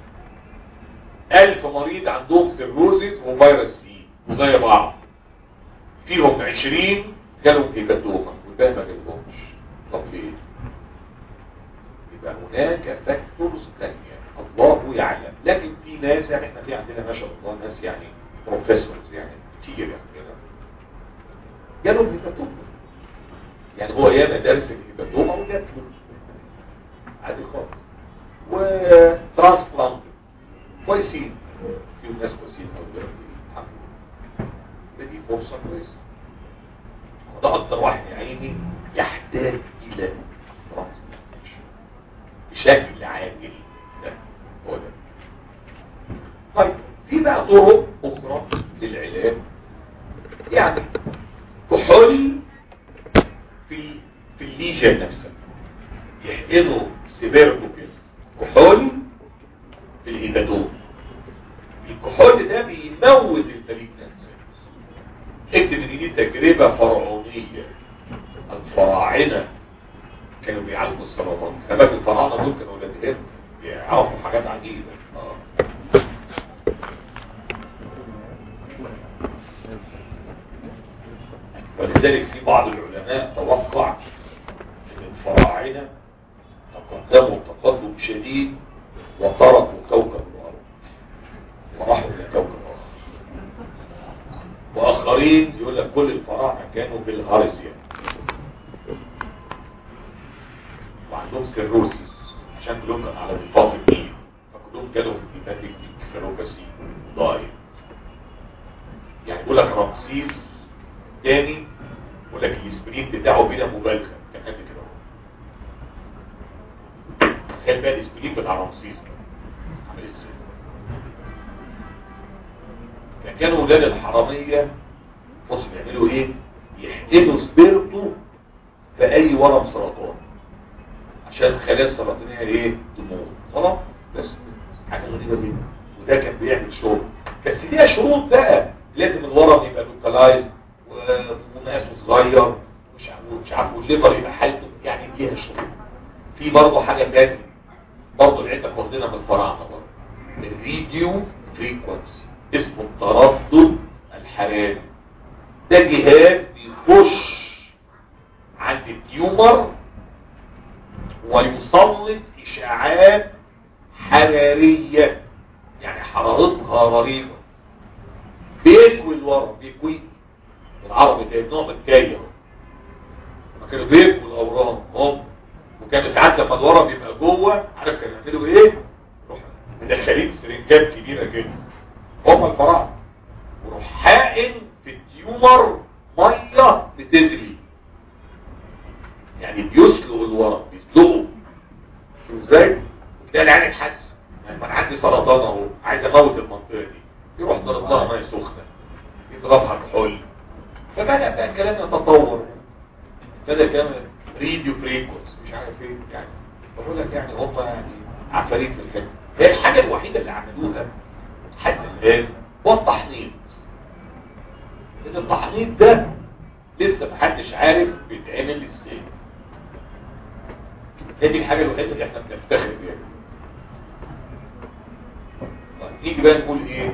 1000 مريض عندهم سيروزيس وفيروس سي وزي بعض فيهم 20 جالهم هيباتوما والباقي ما جالهمش طب ليه؟ يبقى هناك فاكتورز ثانيه الله يعلم لكن في ناس يعني احنا في عندنا ما شاء الله ناس يعني بروفيسورز يعني كتير يعني كده جالهم هيباتوما يعني هو ياما درس الهيباتوما وجات له عادي خالص وترانسبلانت كويسين في ناس كويسين قوي الحمد لله دي فرصه كويسه وده اكتر واحد يا عيني يحتاج الى ترانسبلانتيشن بشكل عاجل ده هو ده طيب في بقى طرق اخرى للعلاج يعني كحول في في الليجن نفسها يحقنوا سبيرتو كده كحول في الهيباتوم الكحول ده بيموت المالجنانس اكتب ان دي تجربة فرعونية الفراعنة كانوا بيعالجوا السرطان كمان الفراعنة دول كانوا ولاد بيعرفوا حاجات عجيبة آه. ولذلك في بعض العلماء توقع ان الفراعنة تقدموا تقدم شديد وتركوا كوكب الارض وراحوا الى كوكب اخر واخرين يقول لك كل الفراعنه كانوا بالهارزيا وعندهم سيروسيس عشان كلهم كانوا على ضفاف النيل فكلهم كانوا هيباتيك كيروباسي ضايع يعني يقول لك رمسيس تاني يقول لك الاسبرين بتاعه بلا مبالغه كان قد كده تخيل بقى الاسبرين بتاع رمسيس عامل ازاي كان كانوا ولاد الحراميه بص بيعملوا ايه يحقنوا سبيرتو في اي ورم سرطان عشان الخلايا السرطانيه ايه تموت خلاص بس حاجه غريبه جدا وده كان بيعمل شغل بس ليها شروط بقى لازم الورم يبقى لوكالايز ومقاسه صغير مش عارف مش عارف والليفر يبقى حالته يعني فيها شروط في برضه حاجه ثانيه برضه العده واخدينها من الفراعنه برضه الريديو فريكونسي اسمه التردد الحراري ده جهاز بيخش عند التيومر ويسلط اشاعات حراريه يعني حرارتها رهيبه بيكوي الورم بيكوي العربي ده نوع من الكايه كانوا بيكوي الاورام هم وكان ساعات لما الورم يبقى جوه عارف كانوا يعملوا ايه يروح مدخلين سرنجات كبيره كده هم الفراعنه وروح حائن في التيومر ميه بتغلي يعني بيسلقوا الورم بيسلقوا شو ازاي تلاقي العين اتحسن يعني انا عندي سرطان اهو عايز اموت المنطقه دي يروح ضرب لها ميه سخنه يضربها كحول فبدا بقى الكلام يتطور بدا كلام ريديو فريكونس مش عارف ايه يعني بقول لك يعني هم يعني عفاريت في الحته هي الحاجه الوحيده اللي عملوها حتى الان هو التحنيط لان التحنيط ده لسه محدش عارف بيتعمل ازاي هي دي الحاجه الوحيده اللي احنا بنفتخر بيها طيب نيجي بقى نقول ايه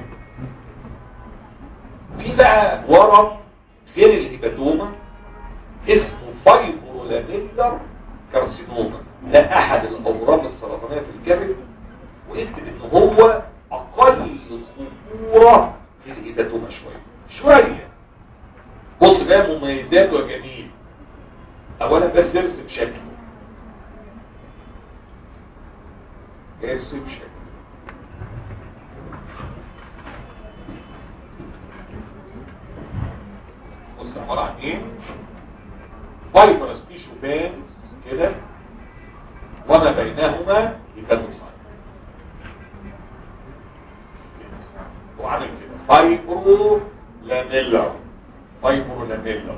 في بقى ورم غير الهيباتوما اسمه فايبرولاميلر كارسينوما ده احد الاورام السرطانيه في الكبد واكتب ان هو اقل خطوره في الهيباتوما شويه شويه بص بقى مميزاته يا جميل اولا بس ارسم شكله ارسم شكله بص عباره عن ايه فايبرس تيشو بان كده وما بينهما هيباتوسايت وعامل كده فايبرو لاميلا فايبرو لاميلا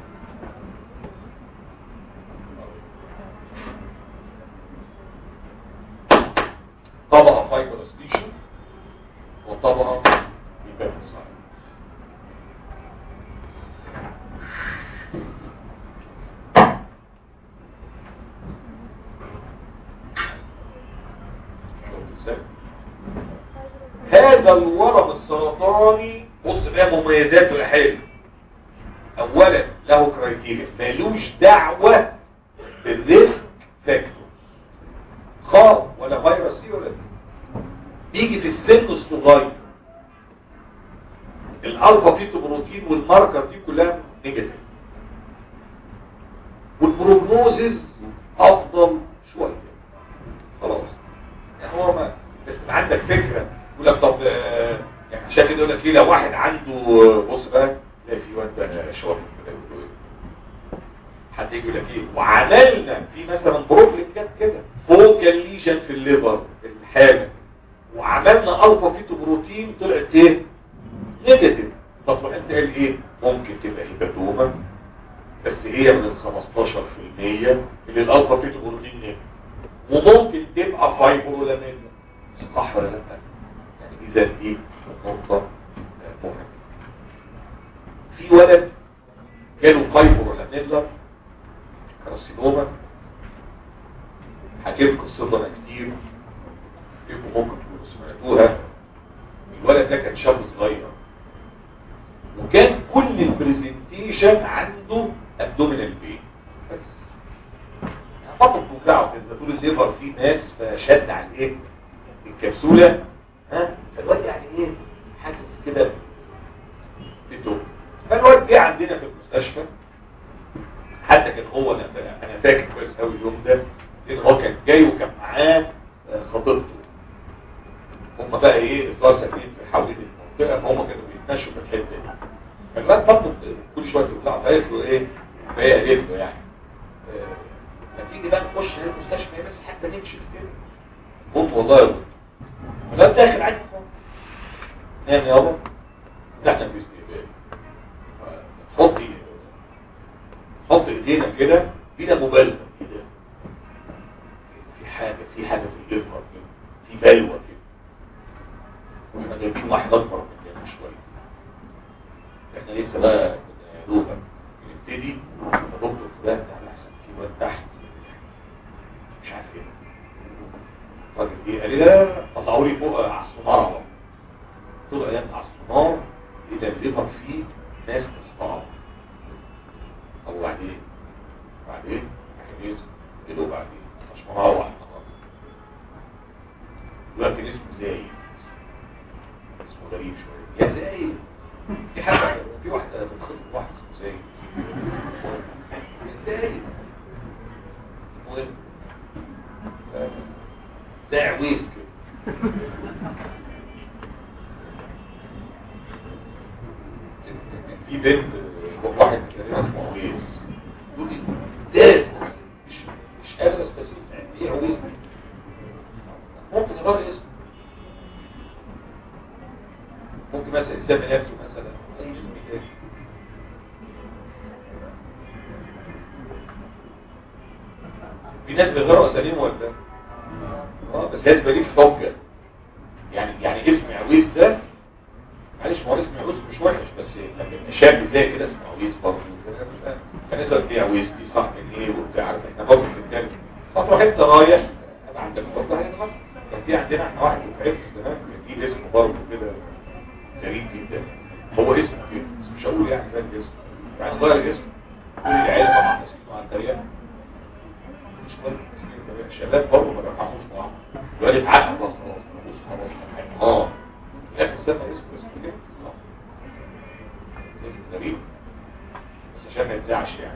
طبقة فايبرس تيشو وطبقة هيباتوسايت هذا الورم السرطاني بص بقى مميزاته يا حلو اولا له كرايتيريا مالوش دعوة بالريسك فاكتور خالص ولا فيروس سي ولا دي بيجي في السن الصغير الالفا فيتو بروتين والماركر دي كلها نيجاتيف والبروجنوزز افضل شويه خلاص يعني هو ما بس عندك فكره يقول لك طب آه، يعني عشان كده يقول لك ايه لو واحد عنده آه، بص بقى تلاقي في واد بقى شويه كده يقولوا ايه حد يجي يقول لك ايه وعملنا في مثلا بروفلين جت كده فوكال ليجن في الليفر الحامل وعملنا الفا فيتو بروتين طلعت ايه نيجاتيف طب انت قال ايه ممكن تبقى هيباتوما بس هي من ال 15% اللي الالفا فيتو بروتين نيجاتيف وممكن تبقى فايبرولامينا صح ولا لا يعني اذا دي نقطه مهمه في ولد جاله فايبرولامينا كارسينوما حكيت قصتها انا كتير فيكم ممكن تكونوا سمعتوها الولد ده كان شاب صغير وكان كل البرزنتيشن عنده ابدومينال بين بس يعني بطل توجعه كده طول الليفر فيه ناس فشد على الايه الكبسوله ها فالواد يعني ايه حاسس كده بتوب فالواد جه عندنا في المستشفى حتى كان هو انا انا فاكر كويس قوي اليوم ده لان هو كان جاي وكان معاه آه، خطيبته هم بقى ايه اصدار ساكنين في حوالين المنطقه فهم كانوا بيتمشوا في الحته دي فالواد فضل كل شويه يطلع فقالت له ايه فهي قالت له يعني آه، ما تيجي بقى نخش هنا المستشفى بس حتى نمشي كده قلت والله يا ابني فالواد داخل عادي خالص نام يابا احنا في استقبال حط ايدك حط ايدينا كده فينا مبالغه كده في حاجه في حاجه في الليفر كده في بلوى كده واحنا جايبين واحد اكبر مننا شويه احنا لسه بقى كنا يا دوبك بنبتدي يا دكتور فلان تعالى احسن في واد تحت مش عارف ايه الراجل جه قال لي لا طلعوا لي فوق على السونار على طول. قلت له ايام على السونار اذا الليفر فيه ناس تختار طب وبعدين بعدين عشان قلت له بعدين مش مروح دلوقتي اسمه زايد اسمه غريب شويه يا زايد في حاجه في واحده بتخطب واحد اسمه زايد زايد المهم آه، زي عويس كده في بنت واحد كان اسمه عويس يقول لي داز مش مش قادر استسيب ايه عويس دي ممكن يغير اسمه ممكن مثلا يسمي نفسه مثلا اي اسم تاني في ناس بيغيروا اساميهم ولا لا؟ اه بس لازم يبقى ليك حجه يعني يعني اسم عويس ده معلش ما هو اسم عويس مش وحش بس لما يبقى شاب زي كده اسمه عويس برضه كان يظهر فيه عويس دي صح من ايه وبتاع عارف احنا برضه في الثاني فتروح انت رايح أبقى عندك برضه هيتغير كان في عندنا احنا واحد في عرف زمان كان في اسمه برضه كده غريب جدا هو اسمه كده بس مش هقول يعني فاهم اسمه يعني غير الاسم كل العيال طبعا اسمه على الطريقه مش مهم الشباب برضه ما بيرحموش معاهم يقول لي اتعقد بقى خلاص خلاص خلاص اه لكن سمى اسمه اسمه كده آه. اسم غريب بس عشان ما يتزعش يعني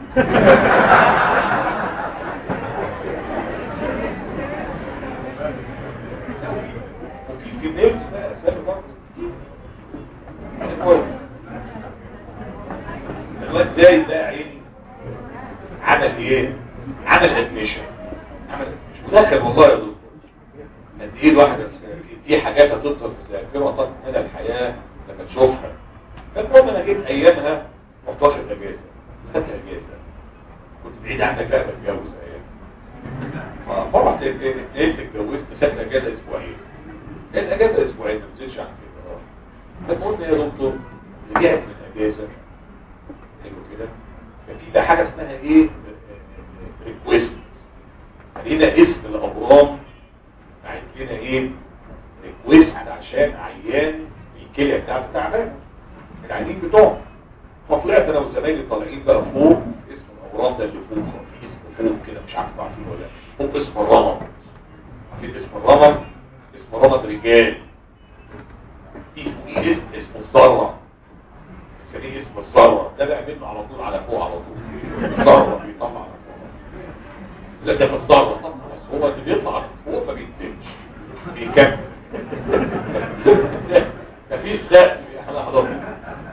وفي في نيلز بقى اسباب برضه المهم الواد زايد بقى عيني عمل ايه عمل ادميشن عمل مش مدخل والله يا دكتور قد ايه الواحد في حاجات هتفضل في ذاكره طول مدى الحياه لما تشوفها فالمهم انا جيت ايامها رحت واخد اجازه خدت اجازه كنت بعيد عنك بقى بتجوز ايام فرحت اتنقلت اتجوزت خدت اجازه اسبوعين الاجازه اسبوعين ما بتزيدش عن كده فالمهم يا دكتور رجعت من الاجازه حلو كده ففي بقى حاجه اسمها ايه ريكويست علينا اسم الابرام بعت لنا ايه ريكويست عشان عيان الكليه بتاعته تعبان العيانين بتوعه فطلعت انا وزمايلي طالعين بقى فوق اسم الابرام ده اللي فوق في اسم فوق كده مش عارف عارفين ولا لا فوق اسم الرمد عارفين اسم الرمد اسم رمد رجال في فوقيه اسم اسمه الذره بنسميه اسم الذره ده بقى منه على طول على فوق على طول الذره بيطلع على فوق لا ده مش ذره بس هو اللي بيطلع فوق ما بينزلش بيكمل مفيش سقف احنا حضرنا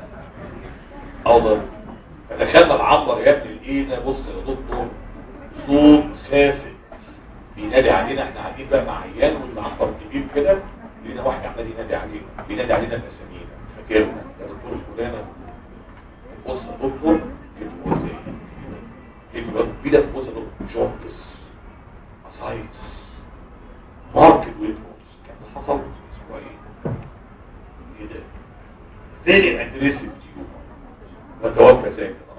حاضر فدخلنا العنبر يا ابني لقينا بص يا دكتور صوت خافت بينادي علينا احنا قاعدين بقى مع عيال والعنبر كبير كده لقينا واحد عمال ينادي علينا بينادي علينا باسامينا فاكرنا يا دكتور فلانه بص يا دكتور كده ازاي كده كده بص يا دكتور جوكس اسايتس ماركت ويتروس كان حصل اسبوعين ايه ده فيري اجريسيف تيومر وتوفى زي كده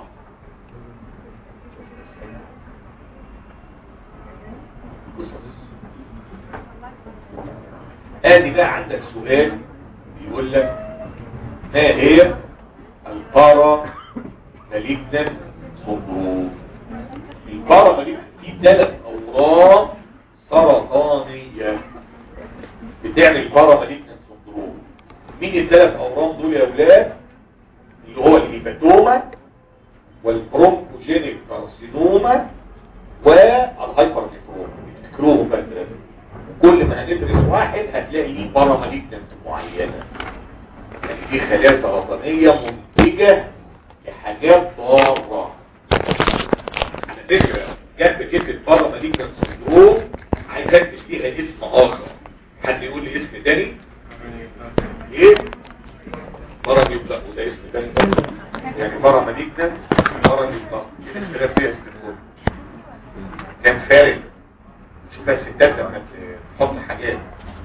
ادي بقى عندك سؤال بيقول لك ما هي البارا مالجنان سندروم البارا مالجنان في ثلاث اورام سرطانيه بتعمل بارا مالجنان سندروم مين الثلاث اورام دول يا اولاد اللي هو الهيباتوما والبرونكوجينيك كارسينوما والهايبر نيفروما افتكروهم بقى الثلاثه كل ما هندرس واحد هتلاقي ليه بارا مالجنانت معينه يعني دي خلايا سرطانيه منتجه لحاجات ضاره على فكره جنب كلمه بارا مالجنانت سندروم عايز اكتب فيها اسم اخر حد يقول لي اسم تاني ايه مرض يبلغ وده اسم تاني يعني مرض مالجنانت مرض يبلغ اختلاف فيها استنبول كان خارج شوف بس الستات لما تحط حاجات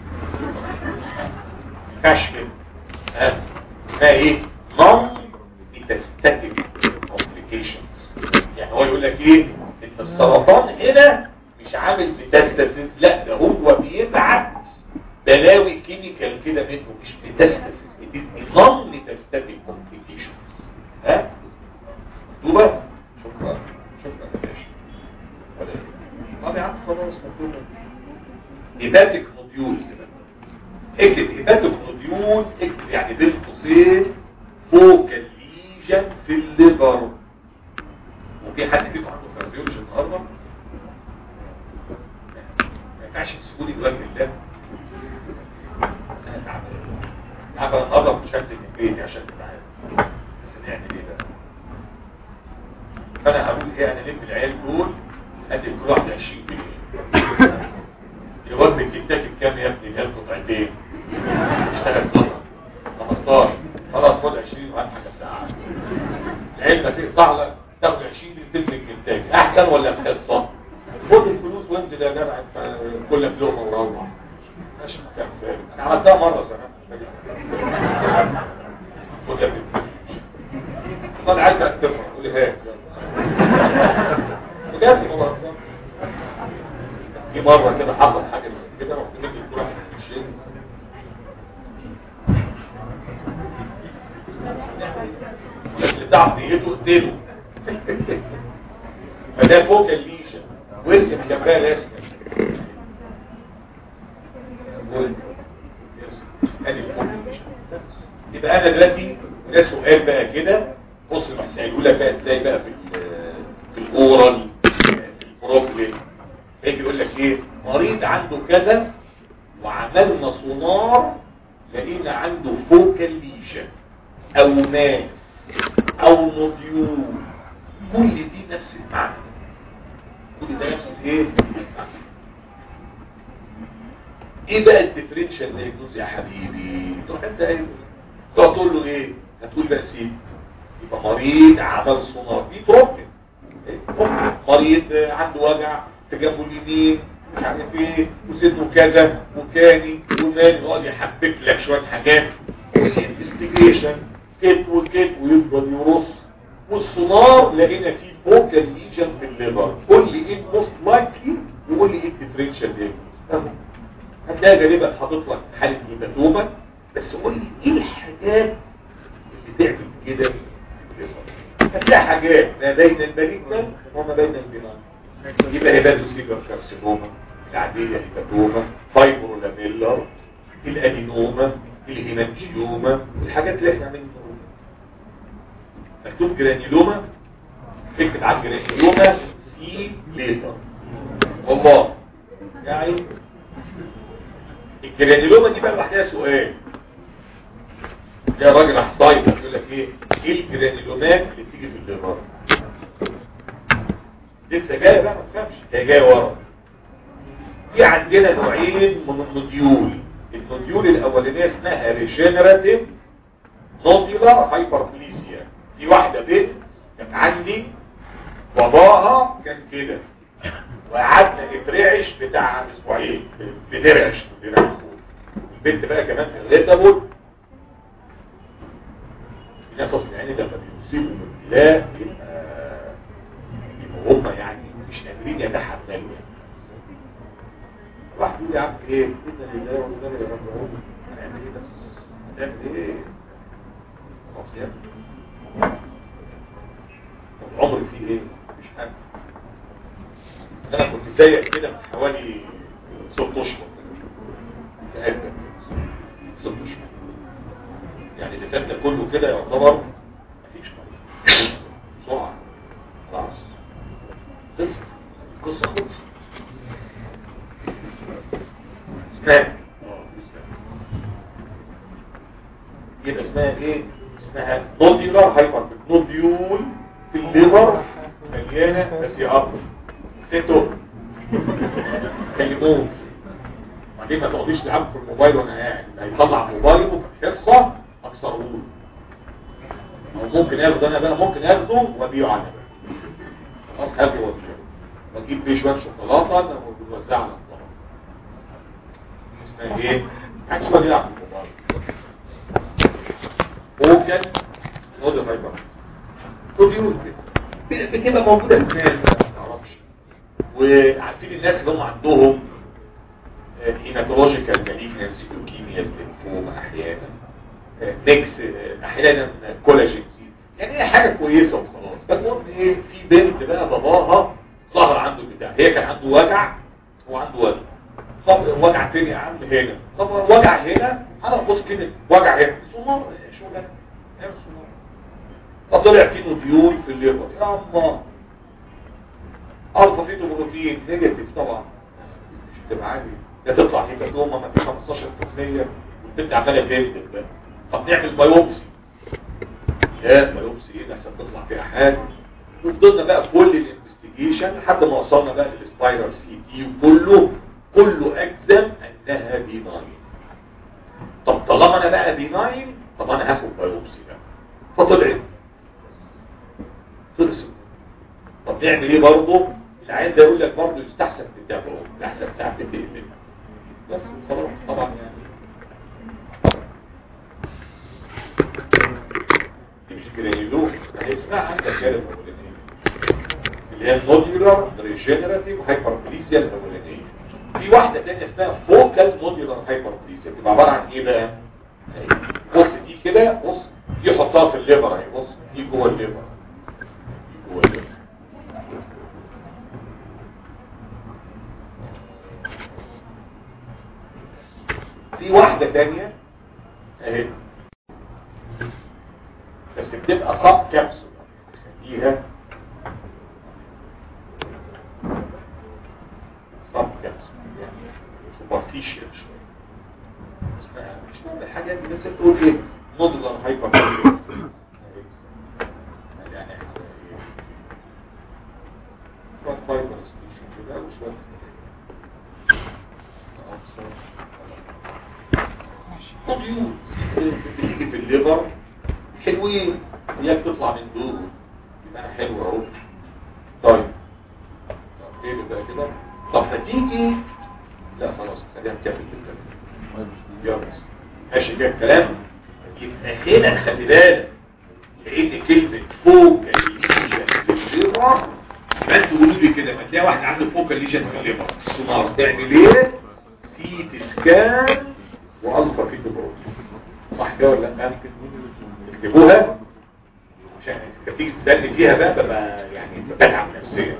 كشف ها اسمها ايه نون ميتاستاتيك كومبليكيشنز يعني هو يقول لك ايه ان السرطان هنا مش عامل ميتاستاسيس لا ده هو بيبعت بلاوي كيميكال كده منه مش ميتاستاسيس نون ميتاستاتيك كومبليكيشنز ها مكتوبه شكرا شكرا يا باشا طب يا عم خلاص مكتوبه هيباتيك نوديولز اكتب هيباتيك نوديول اكتب يعني بين قوسين فوكال ليجن في الليفر وفي حد فيكم عنده كارديولوجي النهارده ما ينفعش تسيبوني دلوقتي لله انا تعبان تعبان النهارده مش هنزل من بيتي عشان تبقى عارف بس نعمل ايه بقى فانا هقول ايه انا لم العيال دول ادي كل واحد 20 جنيه الواد بالكنتاكي بكام يا ابني قال قطعتين اشتغل قطعه 15 خلاص خد 20 وهات حاجه ساعه العلم تقطع لك تاخد 20 تنزل كنتاكي احسن ولا الحصه خد الفلوس وانزل يا جدع انت كل لقمه وروح ماشي مكان فارغ انا عملتها مره زمان خد يا ابني والله عايز اكتبها قول لي هات بجد والله في مرة كده حصل حاجة كده رحت نجي كل واحد في الشيء اللي تعب نيته قتله فده فوق الليشة وارسم جنبها رسمة يبقى انا دلوقتي ده سؤال بقى كده بص بحسيقول لك بقى ازاي بقى في الاورال البروبلم يجي يقول لك ايه مريض عنده كذا وعملنا سونار لقينا عنده فوكال ليجن او ماس او نوديول كل دي نفس المعنى كل ده نفس الايه المعنى. ايه بقى الديفرنشال دايجنوز يا حبيبي تروح انت قايل تقعد تقول له ايه هتقول بقى سيب يبقى مريض عمل سونار دي بروبلم مريض عنده وجع في جنبه اليمين مش عارف ايه وسنه كذا وكاني وماني يقعد يحبك لك شويه حاجات الانفستيجيشن كت وكت ويفضل يرص والسونار لقينا فيه فوكال ليجن في الليفر قول لي ايه الموست لايكلي وقول لي ايه الديفرنشال دايجنوز هتلاقي غالبا حاطط لك حاله هيماتوما بس قول لي ايه الحاجات اللي تعمل كده في الليفر هتلاقي حاجات ما بين المالجنال وما بين البنان يبقى هيباتو سيجر كارسينوما العادية هيباتوما فايبرولاميلر الادينوما الهيمانجيوما الحاجات اللي احنا عاملين نقولها مكتوب جرانيلوما اكتب على جرانيلوما سي ليتر والله يعني الجرانيلوما دي بقى لوحدها سؤال ده راجل احصائي يقول لك ايه ايه الجرانيلومات اللي بتيجي في الليفر لسه جايه بقى ما تفهمش هي جايه ورا في عندنا نوعين من النوديول النوديول الاولانيه اسمها ريجنراتيف نوديولار هايبربليسيا في واحده بنت كانت عندي باباها كان كده وقعدنا نترعش بتاع اسبوعين بنرعش بنرعش البنت بقى كمان الريتابل في ناس اصلا يعني لما بيصيبوا من ابتلاء يبقى يبقوا هم يعني مش قادرين يتحملوا يعني واحد يقول يا عم ايه اذا لله واذا اليه راجعون هنعمل ايه بس هنعمل ايه خلاص يا طب العمر فيه ايه مش حاجه انا كنت سايق كده من حوالي ست اشهر تقدم ست اشهر يعني اللي فات ده كله كده يعتبر مفيش طريق بسرعه خلاص خلصت القصه خلصت اسمها يبقى اسمها ايه اسمها نوديولار هايبر نوديول في الليفر مليانه بس يا اب نسيته كلموه بعدين ما تقعديش تلعب في الموبايل وانا قاعد هيطلع موبايله في الحصه اكسره له او ممكن اخده انا بقى ممكن اخده وابيعه انا بقى خلاص هاخده وابيعه واجيب بيه شويه شوكولاته انا وبنوزعها على الطلبه اسمها ايه؟ محدش يقعد يلعب في الموبايل ممكن نقول له هايبر وديول كده بتبقى موجوده في الناس ما تعرفش وعارفين الناس اللي هم عندهم هيماتولوجيكال ماليجنسي لوكيميا ليمفوما احيانا ميكس احيانا كولاجين يعني هي حاجه كويسه وخلاص فالمهم ايه في بنت بقى باباها ظهر عنده البتاع هي كان عنده وجع هو عنده وجع طب وجع تاني يا عم هنا طب وجع هنا انا بص كده وجع هنا سمار شو ده سمار فطلع فيه نوديول في الليفر يا الله الفا فيتو بروتين نيجاتيف طبعا مش تبقى عادي يا تطلع في كدومه ما فيش 15% والبنت عماله تنزل بقى طب نعمل بايوبسي يا بايوبسي ايه ده عشان تطلع فيها حاجه وفضلنا بقى كل الانفستيجيشن لحد ما وصلنا بقى للسبايرال سي تي وكله كله اجزم انها بيناين طب طالما انا بقى بيناين طب انا هاخد بايوبسي بقى فطلعت خلص طب نعمل ايه برضه العيان ده يقول لك برضه يستحسن تتابعه الاحسن ساعه تقلب بس خلاص طبعا يعني دي مش جرانيلوم هي اسمها عندك كده الاولانيه اللي هي النوديولار ريجنراتيف هايبربليسيا الاولانيه في واحده ثانيه اسمها فوكال نوديولار هايبربليسيا بتبقى عباره عن ايه بقى بص دي كده بص دي حطها في الليفر اهي بص دي جوه الليفر دي جوه الليفر في واحدة تانية اهي بس بتبقى صاب كبسول فيها ارتيشيا شويه اسمها مش مهم الحاجات دي بس تقول ايه نودلر هايبر يعني شويه فايبر ستيشن كده وشويه قضيوط بتيجي في الليبر حلوين هي بتطلع من دول يبقى حلوه اهو طيب طب ايه ده كده طب هتيجي لا خلاص خليها نكمل بالكلام يلا ماشي كده الكلام يبقى هنا خلي بالك لان كلمه فوق الليجن في الليبر يبقى انتوا قولوا لي كده ما تلاقي واحد عنده فوق الليجن في الليبر سونار تعمل ايه سي تي سكان والفا فيتو بروتين صح كده ولا لا اكتبوها عشان انت تيجي تسالني فيها بقى ببقى يعني بتعب نفسيا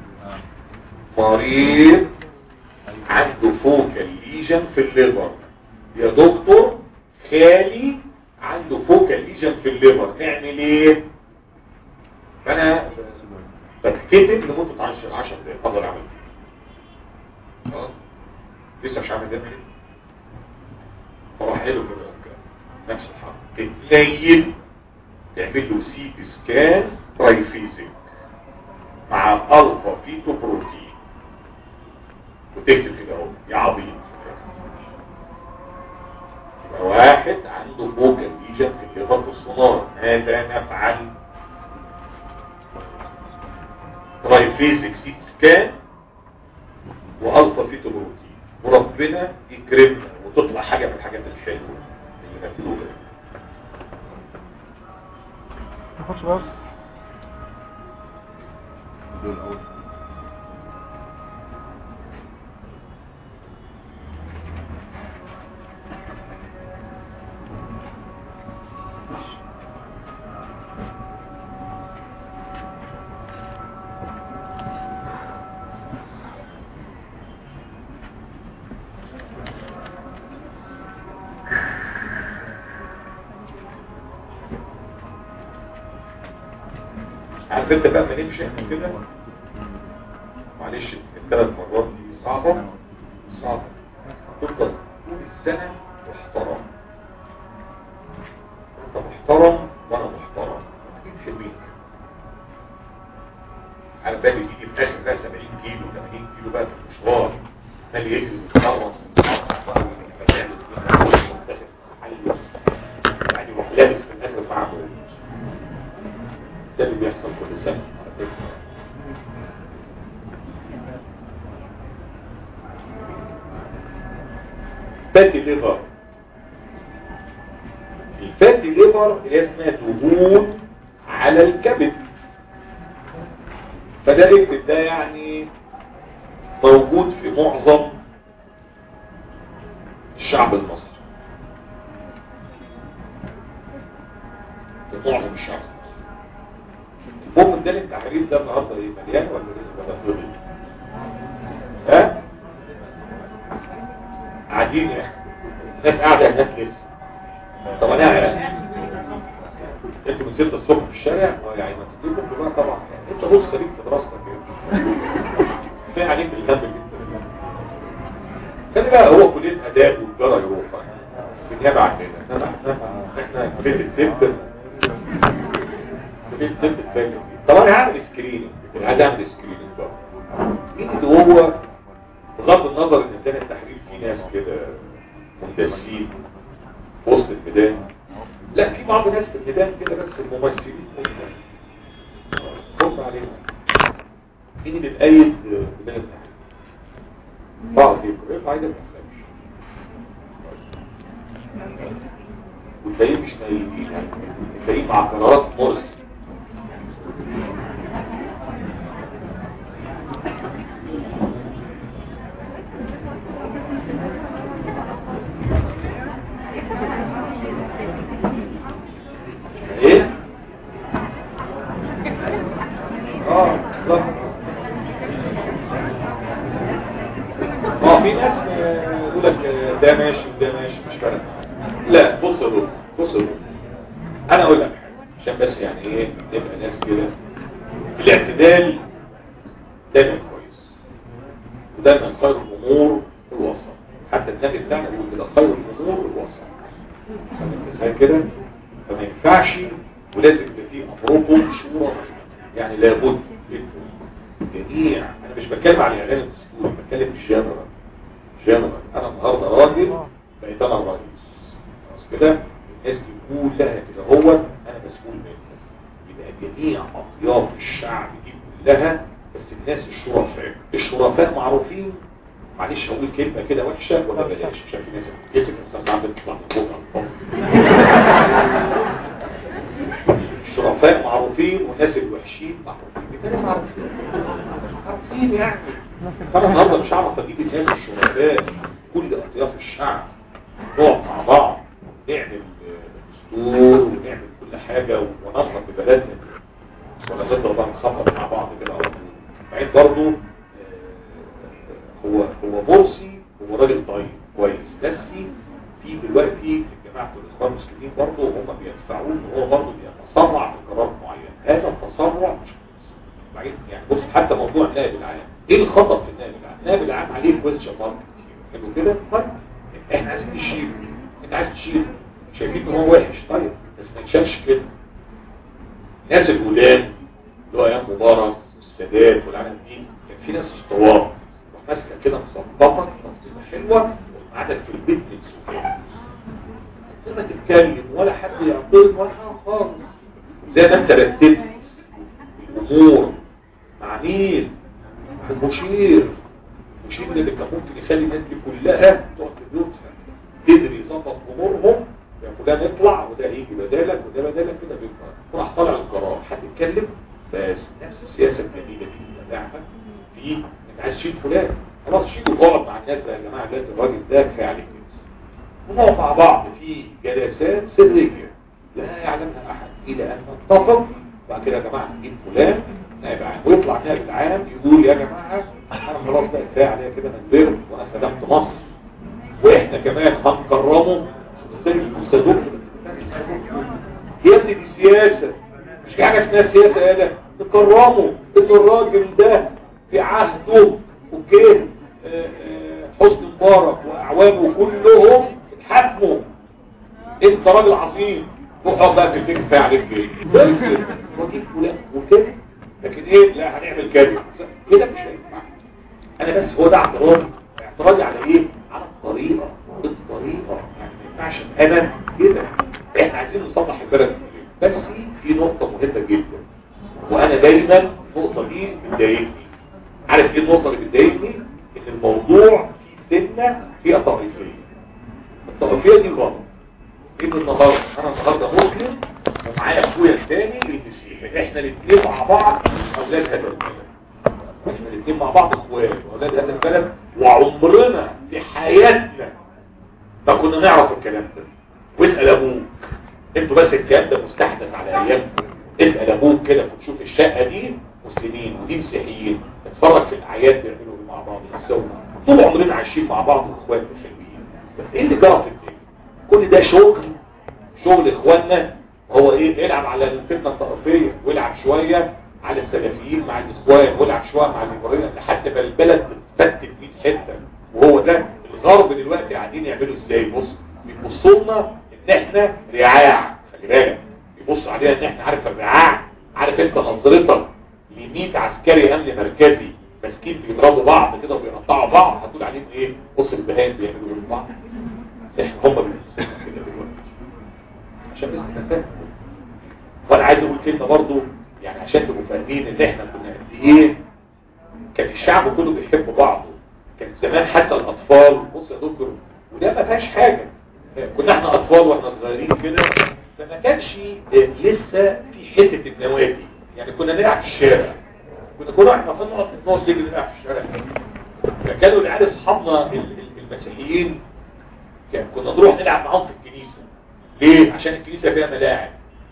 مريض عنده فوكال ليجن في الليبر يا دكتور خالي عنده فوكال ليجن في الليبر نعمل ايه فانا بتكتب لمده 10 10 دقايق اقدر اعمل اه لسه مش عامل ده فراح له كده نفس الحرف تتنيل تعمل له سي تي سكان ترايفيزيك مع الفا فيتو بروتين وتكتب كده اهو يا عبيط يبقى واحد عنده فوكال ليجن في الليفر في الصنار ماذا نفعل ترايفيزيك سي تي سكان والفا فيتو بروتين وربنا يكرمنا وتطلع حاجه من الحاجات الحلوه اللي مكتوبه تاخدش بس دول اول عارف انت بقى ما نمشي احنا كده معلش الثلاث مرات دي صعبة صعبة تفضل طول السنة محترم انت محترم وانا محترم حلوين على بالي تيجي في اخر بقى 70 كيلو 80 كيلو بقى في المشوار مال يجري ويتمرن يعني محلبس في الاخر معاه ده اللي بيحصل كل سنة على فكرة فاتي ليفر الفاتي ليفر اللي هي اسمها دهون على الكبد فده اكتب ده يعني موجود في معظم الشعب المصري في معظم الشعب المصري المهم ده التحرير ده النهارده ايه مليان ولا ايه ولا فاضي ها قاعدين يا اخي الناس قاعده هناك لسه طب انا يعني انتوا من 6 الصبح في الشارع اه يعني ما تديكم دلوقتي طبعا انت بص خليك في دراستك كده في عليك الهم جدا خلي بقى هو كليه اداب وتجاره يروح بالنيابه عننا انما احنا احنا كليه الطب كليه الطب الثاني طب انا هعمل سكريننج عايز اعمل سكريننج بقى مين اللي هو بغض النظر ان ميدان التحرير فيه ناس كده مندسين في وسط الميدان لا في بعض ناس في الميدان كده بس الممثلين بص عليهم مين اللي بأيد ميدان التحرير بعض يبقى يبقى عايز ما يفهمش والباقيين مش نايمين يعني الباقيين مع قرارات مرسي ايه اه بالظبط اه في ناس آه، يقول لك آه، ده ماشي وده ماشي مش فارق لا بص يا دكتور بص يا دكتور انا اقول لك حاجة، عشان بس يعني ايه نبقى ناس كده الاعتدال دايما كويس ودايما خير الامور الوسط حتى النبي بتاعنا بيقول كده خير الامور الوسط فاهم ازاي كده فما ينفعش ولازم يبقى فيه ابروبو شورى يعني لابد جميع انا مش بتكلم على اعلان الدستور بتكلم جنرال جنرال انا النهارده راجل بقيت انا الرئيس خلاص كده الناس بتقول لها كده هو انا مسؤول منها يبقى جميع اطياف الشعب دي كلها بس الناس الشرفاء الشرفاء معروفين معلش هقول كلمة كده وحشة ولا بلاش عشان في ناس بتكسب بس انا عندك تطلع من فوق الشرفاء معروفين والناس الوحشين معروفين بالتالي معروفين معروفين يعني انا النهارده مش هعرف اجيب الناس الشرفاء كل اطياف الشعب نقعد مع بعض نعمل دستور ونعمل كل حاجة وننظم ببلدنا ولا نقدر بقى نخبط مع بعض كده على طول بعدين برضه هو هو مرسي هو راجل طيب كويس بس في دلوقتي جماعه الاخوان المسلمين برضه هم بيدفعوه ان هو برضه بيتسرع في قرار معين هذا التسرع مش كويس بعدين يعني بص حتى موضوع النائب العام ايه الخطا في النائب العام؟ النائب العام عليه كويشن مارك كتير حلو كده طيب احنا عايزين نشيله انت عايز تشيله شايفين ان هو وحش طيب بس ما يتشالش كده الناس الولاد اللي هو ايام مبارك والسادات والعالم دي كان في ناس اسطوار تروح ماسكه كده مظبطه تنظيمه حلوه وقعدت في البيت من سكان لما تتكلم ولا حد يعطيك ولا حاجه خالص زي ما انت رتبت الامور مع مين؟ مع المشير المشير اللي كان ممكن يخلي الناس دي كلها تقعد في بيوتها تدري يظبط امورهم يعني فلان يطلع وده يجي بدالك وده بدالك كده بيبقى راح طالع القرار حد يتكلم بس نفس السياسه الجميله دي بتاعها في انت عايز تشيل فلان خلاص شيلوا اقعد مع الناس بقى يا جماعه دلوقتي الراجل ده كفايه عليك كده ونقعد مع بعض في جلسات سريه لا يعلمها احد الى ان نتفق بعد كده يا جماعه نجيب فلان نائب عام ويطلع نائب العام يقول يا جماعه انا خلاص بقى كفايه عليا كده انا كبرت وانا خدمت مصر واحنا كمان هنكرمه زي الصندوق يا ابني دي سياسة مش في حاجة اسمها سياسة يا ده تكرموا ان الراجل ده في عهده اوكي حسن مبارك واعوانه كلهم اتحكموا انت راجل عظيم روح بقى في البيت كفايه عليك ايه وجيب فلان وكده لكن ايه لا هنعمل كده كده مش هينفع انا بس هو ده اعتراضي اعتراضي على ايه على الطريقه الطريقه يعني ما ينفعش انا كده احنا عايزين نصلح البلد بس في نقطه مهمه جدا وانا دايما النقطه دي بتضايقني عارف ايه النقطه اللي بتضايقني ان الموضوع في سنه فيها طائفيه الطائفيه دي غلط ان النهارده انا النهارده مسلم ومعايا اخويا الثاني المسيحي احنا الاثنين مع بعض اولاد هذا البلد احنا الاثنين مع بعض اخوات واولاد هذا البلد وعمرنا في حياتنا ما كنا نعرف الكلام ده واسال ابوك انتوا بس الكلام ده مستحدث على ايامكم اسال ابوك كده وتشوف الشقه دي مسلمين ودي مسيحيين اتفرج في الاعياد بيعملوا مع بعض يسووا طول عمرنا عايشين مع بعض واخوات حلوين بس ايه اللي جرى في الدنيا كل ده شغل شغل اخواننا هو ايه يلعب على الفتنه الطائفيه ويلعب شويه على السلفيين مع الاخوان ويلعب شويه مع الليبراليين لحد ما البلد تتفتت 100 حته وهو ده الغرب دلوقتي قاعدين يعملوا ازاي بص بيبصوا لنا ان احنا رعاع خلي بالك بيبص علينا ان احنا عارف الرعاع عارف انت نظرتك ل 100 عسكري امن مركزي ماسكين بيضربوا بعض كده وبيقطعوا بعض هتقول عليهم ايه بص البهائم بيعملوا ايه بعض احنا هم بيبصوا كده دلوقتي عشان بس نفهم وانا عايز اقول كلمه برضو يعني عشان تبقوا فاهمين ان احنا كنا قد ايه كان الشعب كله بيحب بعضه كان زمان حتى الاطفال بص يا دكتور وده ما فيهاش حاجه كنا احنا اطفال واحنا صغيرين كده فما كانش لسه في حته النوادي يعني كنا نلعب في الشارع كنا كل واحد نقعد نقعد نجري نلعب في الشارع فكانوا العيال اصحابنا المسيحيين كان كنا نروح نلعب معاهم في الكنيسه ليه عشان الكنيسه فيها ملاعب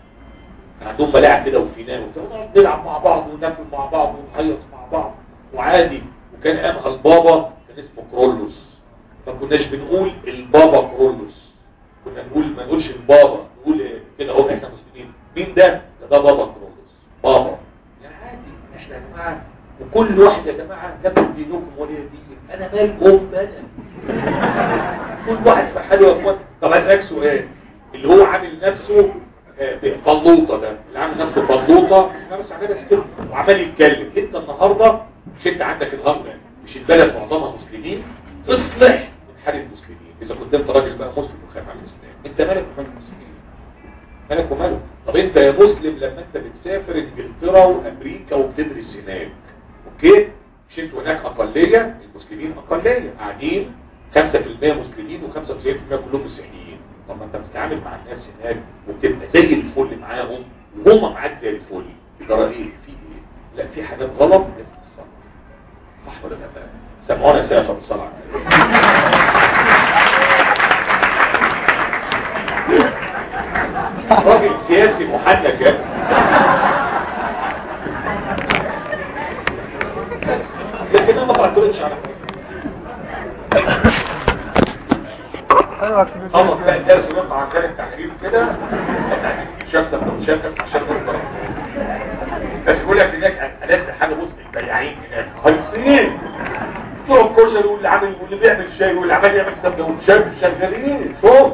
كان عندهم ملاعب كده وفينان ونقعد نلعب مع بعض وناكل مع بعض ونهيص مع بعض وعادي وكان ايامها البابا كان اسمه كرولوس ما كناش بنقول البابا كرولوس كنا نقول ما نقولش البابا نقول كده اهو احنا مسلمين مين ده ده, ده بابا كرولوس بابا يعني عادي احنا يا جماعه وكل واحد يا جماعه لكم دينكم ولي دين انا مالكم انا كل واحد في حاله يا اخوان طب اسالك سؤال اللي هو عامل نفسه آه، فلوطه ده اللي عامل نفسه فلوطه نفس عامل كده وعمال يتكلم انت النهارده مش انت عندك الهم ده مش البلد معظمها مسلمين اصلح من حال المسلمين اذا كنت انت راجل بقى مسلم وخايف على الاسلام انت مالك ومال المسلمين مالك وماله طب انت يا مسلم لما انت بتسافر انجلترا وامريكا وبتدرس هناك اوكي مش انتوا هناك اقليه المسلمين اقليه قاعدين 5% مسلمين و95% كلهم مسيحيين طب ما انت بتتعامل مع الناس هناك وبتبقى زي الفل معاهم وهم معاك زي الفل ترى ايه في ايه لا في حاجات غلط لازم تصلح صح ولا لا سمعونا سافر الصلاه راجل سياسي محنك يعني لكن انا ما بعترضش على حاجه ايوه خلص بقى الدرس ونطلع عن كان التحرير كده شاف سندوتشات بس عشان نقدر بس بيقول لك هناك ألذ حاجه بص البياعين هناك هايصين بتوع الكشري واللي عامل واللي بيعمل شاي واللي عمال يعمل سندوتشات شغالين شوف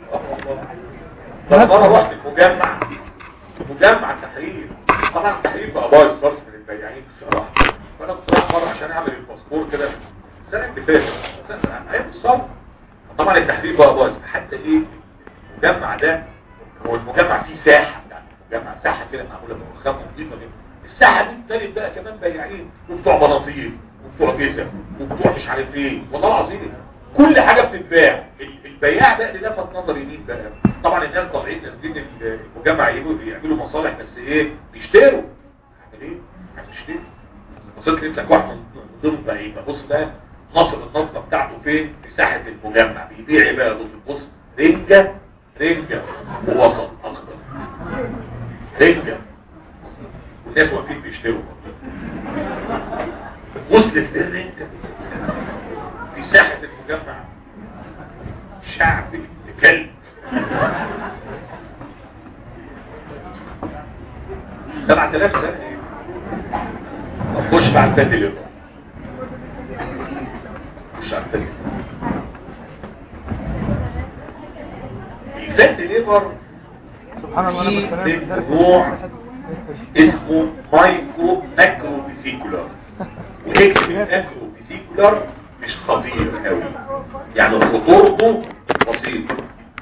طب مره رحت في مجمع مجمع التحرير طبعا التحرير بقى بايظ خالص من البياعين بصراحه فانا بصراحه مره عشان اعمل الباسبور كده السنه اللي فاتت ايام الصبر طبعا التحرير بقى بايظ حتى ايه المجمع ده هو المجمع فيه ساحه بتاعت المجمع ساحه كده معموله برخام نظيفه جدا الساحه دي ابتدت بقى كمان بياعين وبتوع بناطيل وبتوع جزم وبتوع مش عارف ايه والله العظيم كل حاجه بتتباع ال- البياع بقى اللي لفت نظري مين بقى طبعا الناس طالعين نازلين المجمع يجوا يعملوا مصالح بس ايه بيشتروا عامل ايه هتشتري بصيت لقيت لك واحد من ضمن البياعين بص بقى نصب النصبه بتاعته فين في ساحه المجمع بيبيع ايه بقى بص بص رنجه رنجه ووسط اخضر رنجه والناس واقفين بيشتروا وصلت للرنجه في ساحه المجمع شعب كلب سبعة آلاف سنة ايه طب خش على الفات اليوم خش على الفات الفات ليفر سبحان الله انا كنت في نايم في الدرس نوع اسمه مايكرو ماكرو فيسيكولار واكتب الماكرو فيسيكولار مش خطير قوي يعني خطورته بسيطة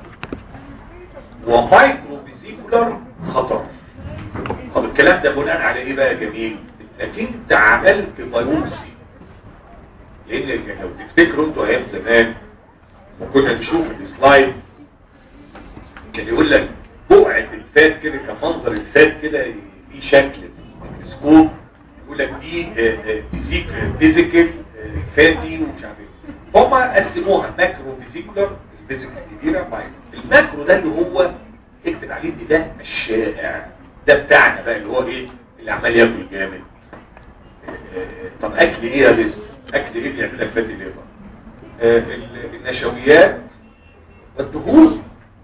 ومايكرو فيسيكولار خطر طب الكلام ده بناء على ايه بقى يا جميل انك انت عملت بايوبسي لان لو تفتكروا انتوا ايام زمان وكنا نشوف السلايد كان يقول لك بقعة الفات كده كمنظر الفات كده دي شكل في الميكروسكوب يقول لك دي فيزيك فيزيكال فاتي ومش عارف ايه هم قسموها ماكرو فيزيكولار الفيزيك الكبيره مايكرو الماكرو ده اللي هو اكتب عليه ان ده الشائع ده بتاعنا بقى اللي هو ايه اللي عمال ياكل جامد آه، طب اكل ايه يا رزق اكل ايه بيعمل لك فاتي ليفر آه، ال- النشويات والدهون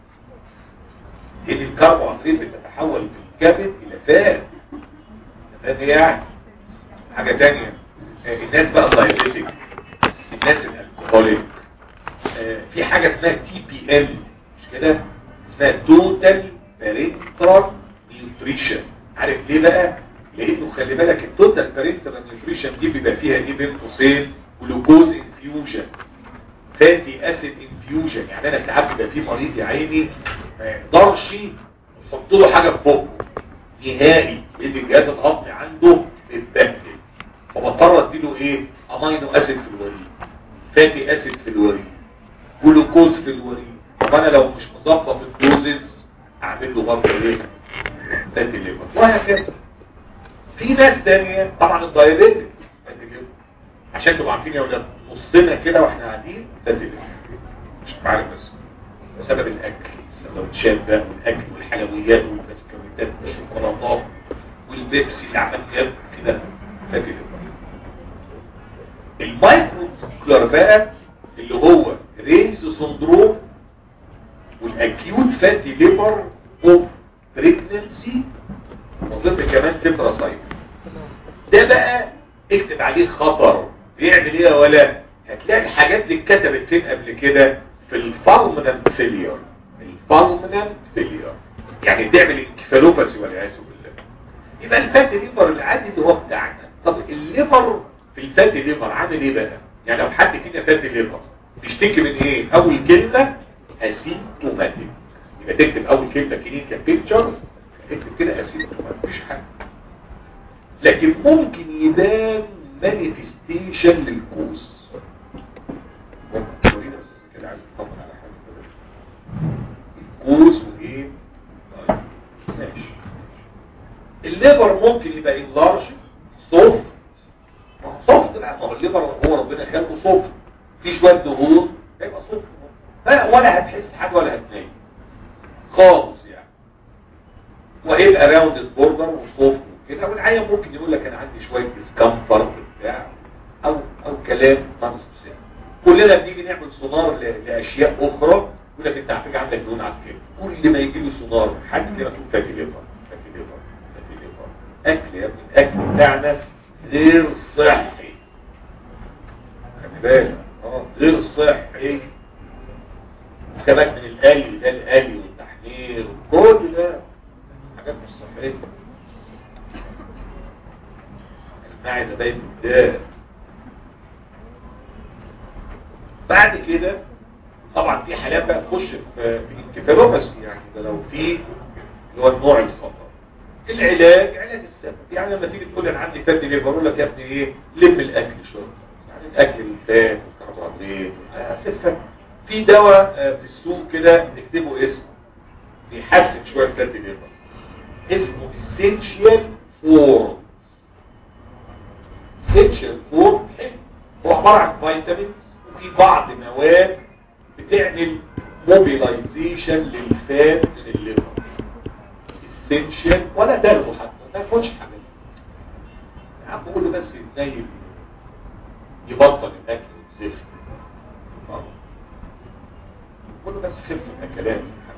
ان الكربوهيدرات بتتحول في الكبد الى فات فات يعني حاجة تانية آه، الناس بقى الدايبيتك الناس الالكهوليك آه، في حاجة اسمها تي بي ام مش كده اسمها توتال بارنترال نيوتريشن عارف ليه بقى لانه خلي بالك التوتال بارنترال نيوتريشن دي بيبقى فيها ايه بين قوسين جلوكوز انفيوجن فاتي اسيد انفيوجن يعني انا ساعات بيبقى في مريض يا عيني ما يقدرش يحط له حاجه في بقه نهائي لان الجهاز الهضمي عنده متبهدل فبضطر اديله ايه امينو اسيد في الوريد فاتي اسيد في الوريد جلوكوز في الوريد طب انا لو مش مظبط الدوزز اعمل له برضه ايه فاتي ليفر وهكذا في ناس تانية طبعا الدايابيتك فاتي ليفر عشان تبقوا عارفين يا ولاد نصنا كده واحنا قاعدين فاتي ليفر مش عارف بس بسبب الاكل السندوتشات بقى والاكل والحلويات والبسكويتات والشوكولاتات والبيبسي اللي عمال ياكل كده فاتي ليفر المايكرو سكلر بقى اللي هو ريز سندروم والاكيوت فاتي ليفر اوف بريجننسي وظل كمان تتراسايت ده بقى اكتب عليه خطر بيعمل ايه يا ولا هتلاقي الحاجات دي اتكتبت فين قبل كده في الفالمنت فيلير الفالمنت فيلير يعني تعمل انكفالوباسي والعياذ بالله يبقى الفات ليفر العادي اللي هو بتاعنا طب الليفر في الفات ليفر عامل ايه بقى يعني لو حد فينا فات ليفر بيشتكي من ايه اول كلمه اسيمتوماتيك يبقى تكتب اول كلمه كلينيكال بيكتشر تكتب كده اسيمتوماتيك مفيش حاجه لكن ممكن يبان مانيفستيشن للكوز ممكن كده عايز تطمن على حاجه الكوز وايه طيب ماشي الليبر ممكن يبقى انلارج سوفت سوفت لا ما هو الليبر هو ربنا خلقه سوفت في شويه دهون هيبقى سوفت ولا هتحس حاجه ولا هتنام خالص يعني وهيبقى راوند البوردر وسوفت كده والعيان ممكن يقول لك انا عندي شويه ديسكمفورت بتاع او او كلام نون سبيسيفيك كلنا بنيجي نعمل سونار ل- لاشياء اخرى يقول لك انت على فكره عندك دهون على الكلى كل ما يجي له سونار حد كده تقول فاتي ليفر فاتي ليفر فاتي ليفر اكل يا ابني الاكل بتاعنا غير صحي خلي بالك اه غير صحي كمان من القلي ده القلي والتحمير كل ده حاجات مش صحيه المعدة بيت الداء بعد كده طبعا في حالات بقى تخش في في انكفالوباسي يعني ده لو في اللي هو النوع الخطر العلاج علاج السبب يعني لما تيجي تقول انا عندي فاتي ليفر اقول لك يا ابني ايه لم الاكل شويه يعني الاكل الفات والكربوهيدرات آه، تفهم. في دواء آه، في السوق كده نكتبه اسم بيحسن شويه فاتي ليفر اسمه اسينشال فور اسينشال فور هو عباره عن فيتامينز وفي بعض مواد بتعمل موبيلايزيشن للفات من الليفر اسينشال ولا دلو حتى ما ياخدش حاجه يا عم قول له بس يتنيل يبطل الاكل والزفت آه. قول له بس خف من الكلام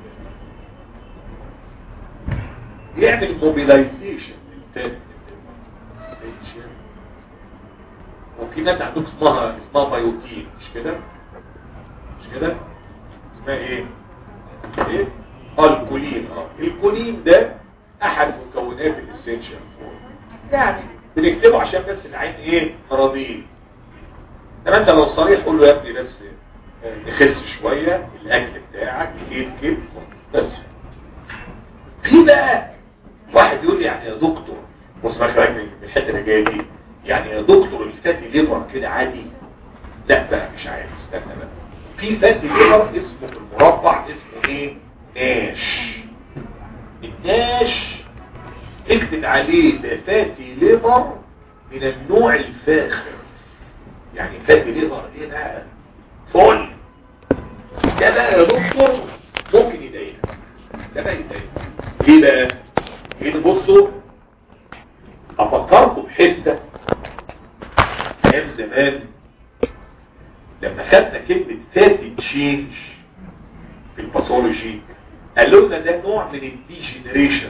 يعمل موبيلايزيشن للفات اسينشال وفي ناس عندهم اسمها اسمها بايوتين مش كده مش كده اسمها ايه ايه اه الكولين اه الكولين ده احد مكونات الاسينشال يعني بنكتبه عشان بس العين ايه مرضين انما انت لو صريح قول له يا ابني بس آه، نخس شويه الاكل بتاعك كيف كيف بس في بقى واحد يقول لي يعني يا دكتور بص بقى خليك من الحته اللي جايه دي يعني يا دكتور الفاتي ليفر كده عادي لا بقى مش عارف استنى بقى في فاتي ليفر اسمه في المربع اسمه ايه ناش الناش اكتب عليه ده فاتي ليفر من النوع الفاخر يعني فاتي ليفر ايه بقى فل ده بقى يا دكتور ممكن يضايقك ده بقى يضايقك ليه بقى لان بصوا افكركم بحته ايام زمان لما خدنا كلمه فاتي تشينج في الباثولوجي قالوا لنا ده نوع من الديجنريشن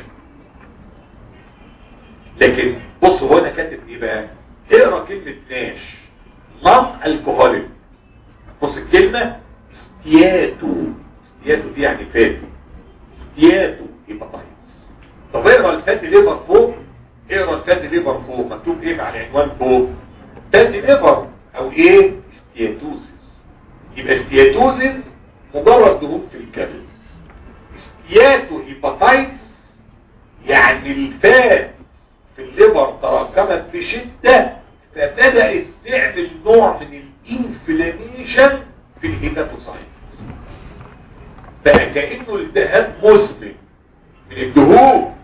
لكن بص هو انا كاتب ايه بقى اقرا كلمه ناش نون الكحوليك بص الكلمه استياتو استياتو دي يعني فاتي استياتو هيباتايتس طب اقرا الفاتي ليفر فوق اقرا الفاتي ليفر فوق مكتوب ايه على العنوان فوق فاتي ليفر او ايه استياتوزيس يبقى استياتوزيس مجرد دهون في الكبد استياتو هيباتايتس يعني الفات في الليفر تراكمت بشدة فبدأت تعمل نوع من الانفلاميشن في الهيباتوسايت بقى كأنه التهاب مزمن من الدهون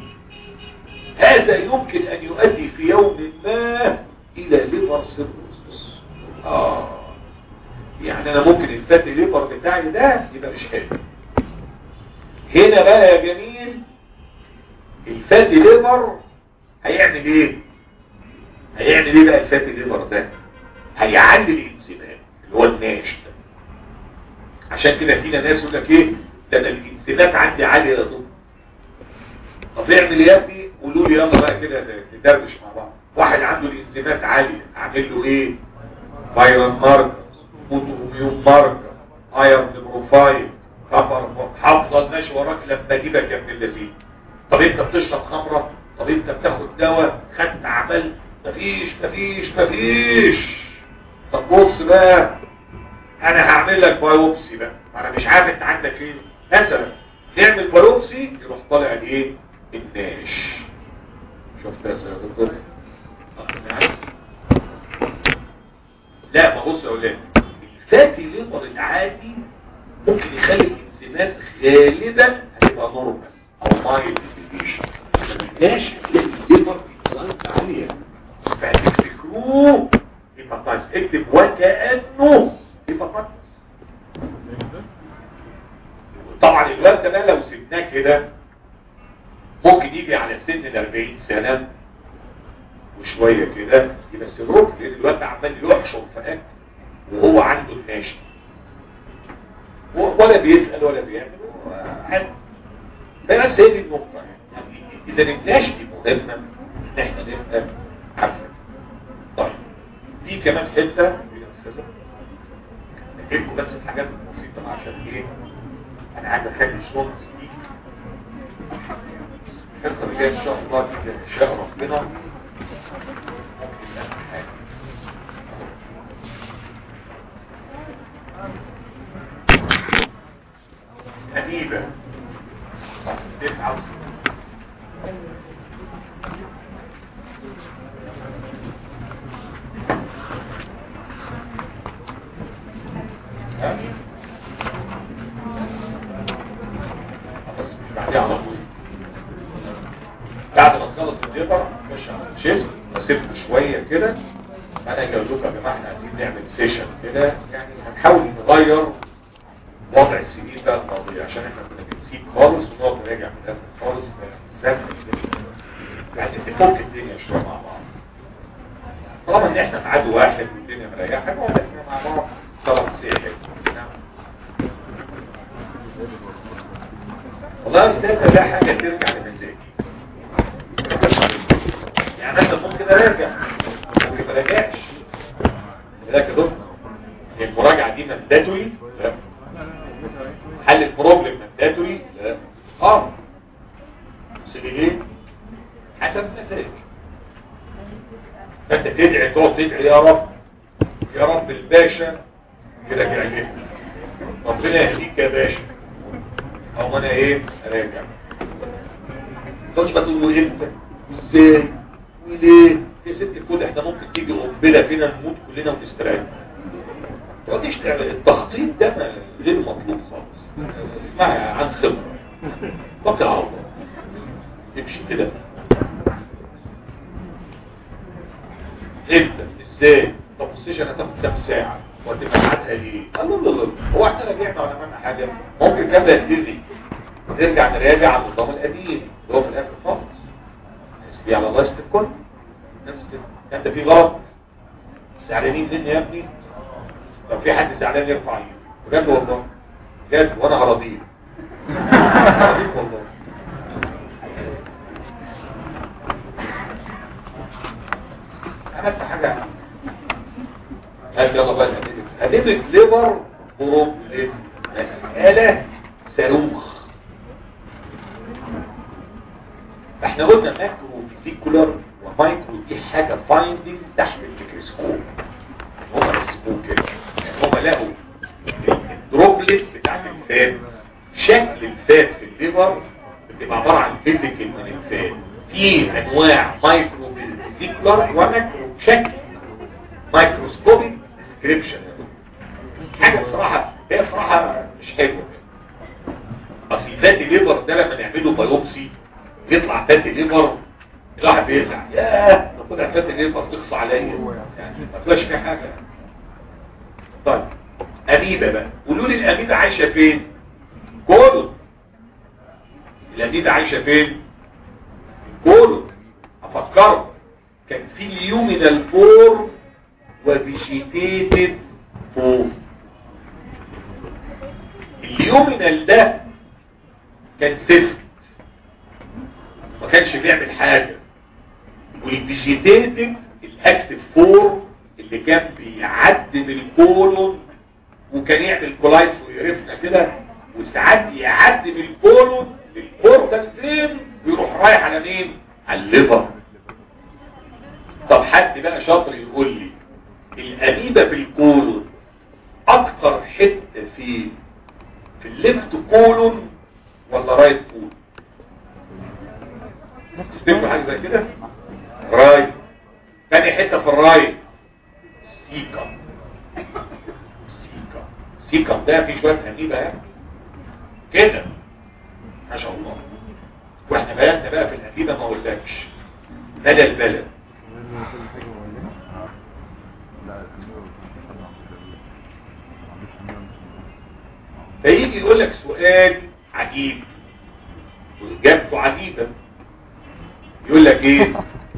هذا يمكن أن يؤدي في يوم ما إلى ليفر سيروسس آه يعني أنا ممكن الفاتي ليفر بتاعي ده يبقى مش حلو هنا بقى يا جميل الفاتي ليفر هيعمل ايه هيعمل ايه بقى الفاتي ليفر ده هيعلي الانزيمات اللي هو الناش ده عشان كده فينا ناس يقول لك ايه ده انا الانزيمات عندي عاليه يا دكتور طب اعمل ايه يا ابني قولوا لي يلا بقى كده ندردش مع بعض واحد عنده الانزيمات عاليه اعمل له ايه فايرال ماركرز اوتوميون ماركر ايرن بروفايل كفر حافظه الناس وراك لما اجيبك يا ابن اللذين طب انت بتشرب خمره طب انت بتاخد دواء خدت عمل مفيش مفيش مفيش طب بص بقى انا هعمل لك بايوبسي بقى انا مش عارف انت عندك ايه مثلا نعمل بايوبسي يروح طالع الايه الناش شفت يا دكتور لا ما بص يا اولاد الفاتي ليفر العادي ممكن يخلي الانزيمات غالبا هتبقى نورمال او مايل ديفيشن الناش الليفر بيتزايد عاليه فهتفتكروه هيباتايتس اكتب وكانه هيباتايتس طبعا الواد ده بقى لو سبناه كده ممكن يجي على سن ال 40 سنه وشويه كده يبقى سيروك لان الواد عمال يحشر في اكل وهو عنده الناشي ولا بيسال ولا بيعمل عادي بس هي دي النقطه يعني اذا الناشي دي مهمه ان احنا نبقى عارفين طيب في كمان حته نجيبكم بس الحاجات البسيطه عشان ايه انا عايز اخلي الصوت دي الحصه اللي جايه ان شاء الله دي ان شاء ربنا حبيبة تسعة وستين بس مش بعديها على طول بعد ما تخلص الليبر مش على الشيست اسيبه شويه كده انا جاوزوك يا جماعه احنا عايزين نعمل سيشن كده يعني هنحاول نغير وضع السنين بقى الماضيه عشان احنا كنا بنسيب خالص ونقعد نراجع من الاخر خالص زمن عايزين نفك الدنيا شويه مع بعض طالما ان احنا في عدو واحد والدنيا مريحه نقعد احنا مع بعض طلب سيحي والله يا استاذ ده حاجه ترجع لمزاجي يعني انت ممكن اراجع ممكن ما راجعش لكن دكتور المراجعه دي مانداتوري لا حل البروبلم مانداتوري لا اه بس ليه حسب مزاج فانت تدعي تقعد تدعي يا رب يا رب الباشا يراجع ليه ربنا يهديك يا باشا او ما انا ايه اراجع تقولش بقى تقول له امتى ازاي وليه يا ست الكل احنا ممكن تيجي قنبله فينا نموت كلنا ونستريح تقعديش تعمل التخطيط ده ما- غير مطلوب خالص اسمعي عن خبره توكل على الله امشي كده امتى ازاي طب السيشن هتاخد كام ساعه وهتبقى ميعادها ايه قال له لا لا هو احنا راجعنا ولا عملنا حاجه ممكن كام يبتدي نرجع نراجع على النظام القديم اللي هو في الاخر خالص حسبي على الله يستر الكل الناس كده انت في غلط زعلانين مني يا ابني لو في حد زعلان يرفع ايده بجد والله بجد وانا هراضيه هراضيك والله عملت حاجه قال يلا بقى هدمك ليفر بروبلم مسألة صاروخ احنا قلنا ماكرو فيزيكولار ومايكرو دي حاجة فايندنج تحت الميكروسكوب هم رسموه كده يعني هم لقوا الدروبلت بتاعت الفات شكل الفات في الليفر بتبقى عبارة عن فيزيكال من الفات في انواع مايكرو فيزيكولار وماكرو شكل مايكروسكوبيك ديسكريبشن حاجة بصراحة هي بصراحة مش حلوة اصل فات الليفر ده لما نعمله بايوبسي يطلع فات الليفر الواحد بيزعل ياه لو طلع فات الليفر تقصى عليا يعني ما تبقاش في حاجة طيب أميبا بقى قولوا لي الأميبا عايشة فين كولون الأميبا عايشة فين كولون أفكرك كان في اليومينال فور وفيجيتيتيف فور اليومينال ده كان زفت ما كانش بيعمل حاجة والفيجيتيتيف الاكتف فور اللي كان بي يعدي من الكولون وكان يعمل كولايتس ويقرفنا كده وساعات يعدي من الكولون للبورتال فين ويروح رايح على مين على الليفر طب حد بقى شاطر يقول لي الاميبا في الكولون اكتر حته في في الليفت كولون ولا رايت كولون تفتكروا حاجه زي كده رايت تاني حته في الرايت سيكا سيكا سيكا ده في شويه اميبا يعني كده ما شاء الله واحنا بياننا بقى في الاميبا ما اقولكش مدى البلد فيجي يقول لك سؤال عجيب واجابته عجيبه يقول لك ايه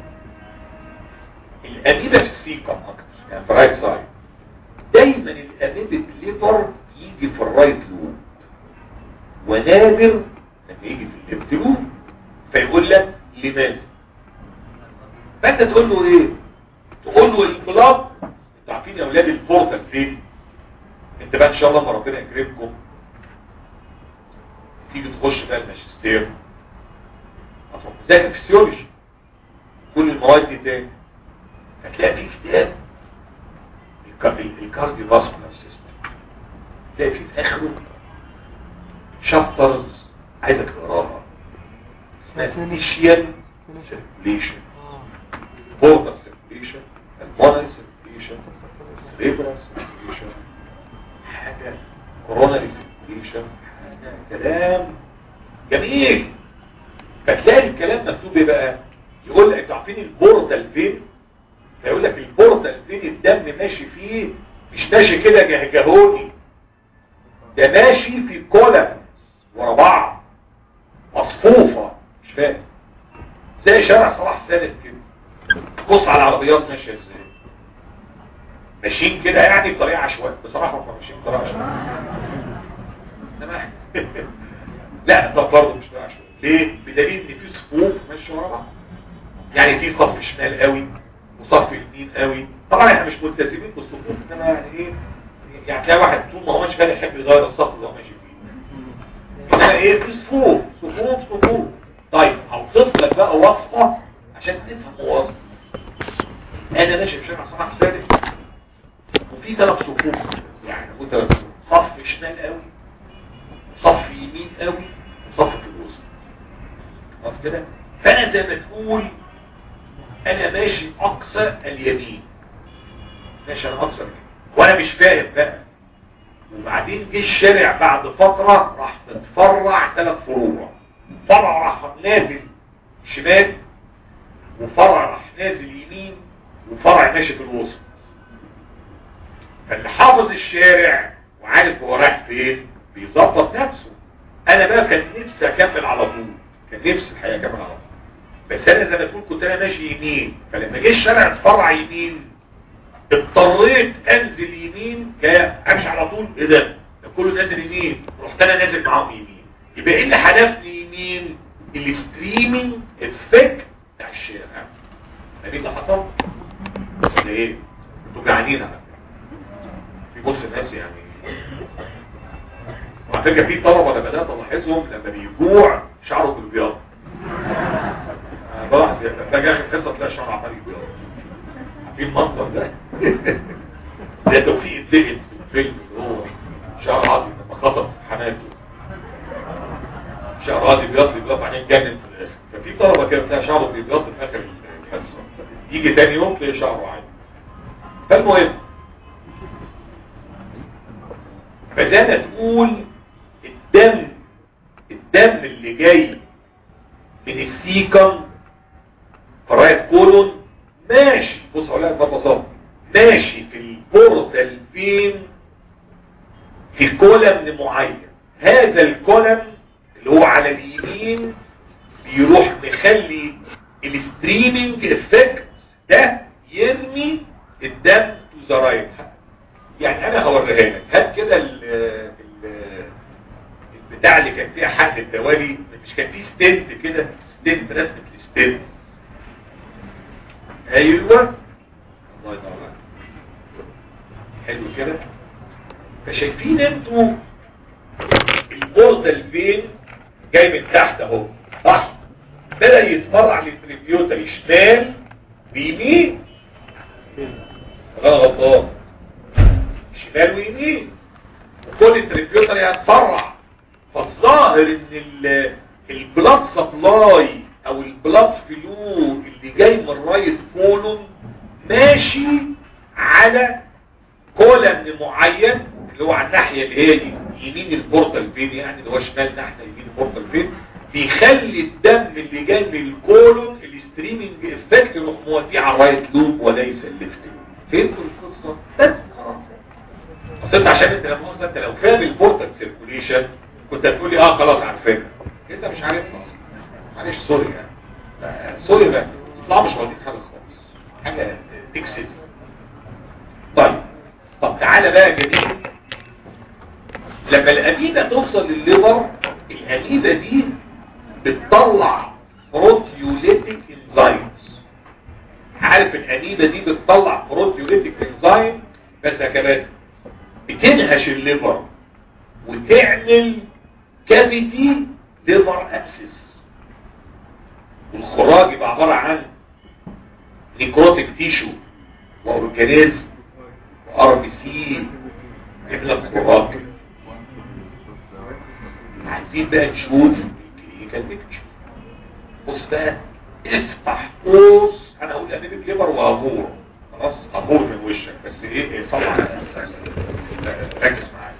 الاميبا في السيكم اكتر يعني في الرايت سايد دايما الاميبا ليفر يجي في الرايت لوب ونادر لما يجي في الليفت لوب فيقول لك لماذا فانت تقول له ايه تقول له البلاد انتوا عارفين يا اولاد البورتال فين انت بقى ان شاء الله ما ربنا يكرمكم تيجي تخش بقى الماجستير هتروح تذاكر فيسيولوجي كل المواد دي تاني هتلاقي في كتاب الكارديو فاسكولار سيستم تلاقي فيه في اخره شابترز عايزك تقراها اسمها سبيشال سيركيليشن بوردر سيركيليشن المونري سيركيليشن سريبرال سيركيليشن حاجه كوروناري سيركيليشن كلام جميل فتلاقي الكلام مكتوب ايه بقى يقول لك انتوا عارفين البورتال فين فيقول لك البورتال فين الدم ماشي فيه مش ماشي كده جهجهوني ده ماشي في كولم ورا بعض مصفوفه مش فاهم زي شارع صلاح سالم كده بص على العربيات ماشيه ازاي ماشيين كده يعني بطريقه عشوائيه بصراحه هم ماشيين بطريقه عشوائيه لا ده برضه مش بقى عشوائي ليه بدليل ان في صفوف ماشيه ورا بعض يعني في صف شمال قوي وصف يمين قوي طبعا احنا مش ملتزمين بالصفوف انما يعني ايه يعني تلاقي واحد طول ما هو ماشي كده يحب يغير الصف اللي هو ماشي فيه انما ايه في صفوف صفوف صفوف طيب هوصف لك بقى وصفه عشان تفهم وصف انا ماشي في شارع صلاح سالم وفي ثلاث صفوف يعني ثلاث صف شمال قوي صف يمين قوي وصف في الوسط خلاص كده فانا زي ما تقول انا ماشي اقصى اليمين ماشي انا اقصى اليمين وانا مش فاهم بقى وبعدين جه الشارع بعد فترة راح متفرع ثلاث فروع فرع راح نازل شمال وفرع راح نازل يمين وفرع ماشي في الوسط فاللي حافظ الشارع وعارف هو رايح فين بيظبط نفسه انا بقى كان نفسي اكمل على طول كان نفسي الحقيقه اكمل على طول بس انا زي ما تقول كنت انا ماشي يمين فلما جه الشارع اتفرع يمين اضطريت انزل يمين امشي على طول ايه ده ده كله نازل يمين رحت انا نازل معاهم يمين يبقى ايه اللي حدفني يمين الستريمينج افكت بتاع الشارع ده اللي حصل ده ايه انتوا جعانين على في بص الناس يعني وعلى فكره في طلبه انا بدات الاحظهم لما بيجوع شعره بالبياض بلاحظ ده جاي في الحصه تلاقي شعره عمال يبيض في المنظر ده ده توفيق الدقن في الفيلم اللي هو شعر عادي لما خطب حماته شعر عادي بيض بيض بعدين جنن في الاخر ففي طلبه كده بتلاقي شعره بيبيض في اخر الحصه يجي تاني يوم تلاقي شعره عادي فالمهم فزي ما تقول الدم الدم اللي جاي من السيكم فرايت كولون ماشي بص اقول لك ببساطه ماشي في البورتال فين في كولم معين هذا الكولم اللي هو على اليمين بيروح مخلي الستريمينج افكت ده يرمي الدم تو ذا رايت يعني انا هوريها لك هات كده البتاع اللي كان فيها حق الدوالي مش كان فيه ستنت كده ستنت رسمه الستنت ايوه الله ينور عليك كده فشايفين انتوا البوردال فين جاي من تحت اهو صح بدأ يتفرع للتريبيوتر شمال ويمين غلط غلطان شمال ويمين وكل التريبيوتر يتفرع فالظاهر ان ال- البلاد سبلاي او البلاد فلو اللي جاي من رايت كولون ماشي على كولن معين اللي هو على الناحية اللي هي دي يمين البورتال فين يعني اللي هو شمال ناحية يمين البورتال فين بيخلي الدم اللي جاي من الكولون الستريمنج افكت يروح موديه على الرايت لوب وليس الليفت لوب فهمتوا القصة؟ بس خلاص اصل انت عشان انت لما انت لو فاهم البورتال سيركوليشن كنت هتقول لي اه خلاص عارفينها انت مش عارفها اصلا معلش سوري يعني آه، سوري بقى اطلع مش واخدين حاجه خالص حاجه تكسب طيب طب تعالى بقى يا جميل لما الاميبا توصل للليفر الاميبا دي بتطلع بروتيوليتيك انزيمز عارف الاميبا دي بتطلع بروتيوليتيك انزيم بس يا كمان بتنهش الليفر وتعمل كافيتي ليفر ابسس والخراج يبقى عبارة عن نيكروتيك تيشو واورجانيزم وار بي سي يعمل لك خراج عايزين بقى نشوف الكلينيكال بيكتشر بص بقى افتح قوس انا هقول انيميك ليفر وهبور خلاص هبور من وشك بس ايه ايه طبعا ركز معايا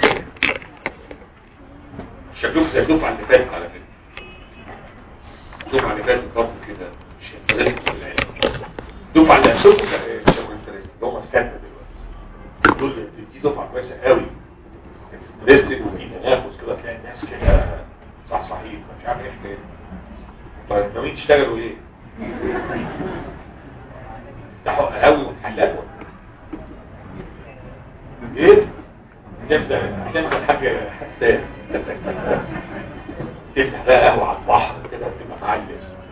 شكلكم زي الدفعه اللي فاتت على فكره الدفعه اللي فاتت برضه كده مش انترست ولا ايه الدفعه اللي قبلكم كان ايه مش انترست اللي هم السته دلوقتي دول دي دفعه كويسه قوي انترستد وفي تنافس كده تلاقي الناس كده صح صحيح مش عارف ايه حكايه طيب ناويين تشتغلوا ايه؟ تفتحوا قهاوي ومحلات ولا ايه؟ تمسح تمسح حاجه حساسه تفتح بقى قهوه على البحر كده تبقى معلم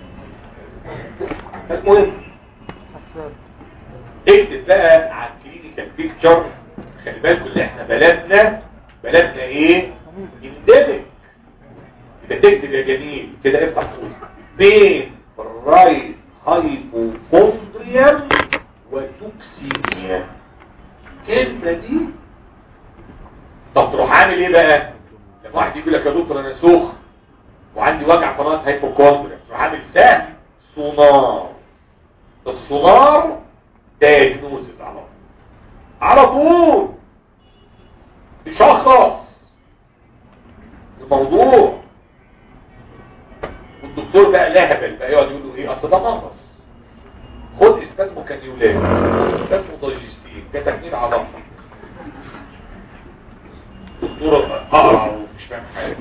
المهم اكتب بقى على الكلينيكال بيكتشر خلي بالكم ان احنا بلدنا بلدنا ايه؟ اندمج يبقى تكتب يا جميل كده افتح قوس بين الرايت هايبوكوندريا وتوكسيميا الكلمه دي طب تروح عامل ايه بقى لما واحد يقول لك يا دكتور انا سخن وعندي وجع قناه هايبوكوندريا تروح عامل سهم سونار السونار دايجنوزز على طول على طول يشخص الموضوع والدكتور بقى لهبل بقى يقعد يقول له ايه اصل ده مغص خد استاسمو كانيولات خد استاسمو دايجستين كتكنين عضلات دكتور اقرع ومش فاهم حاجه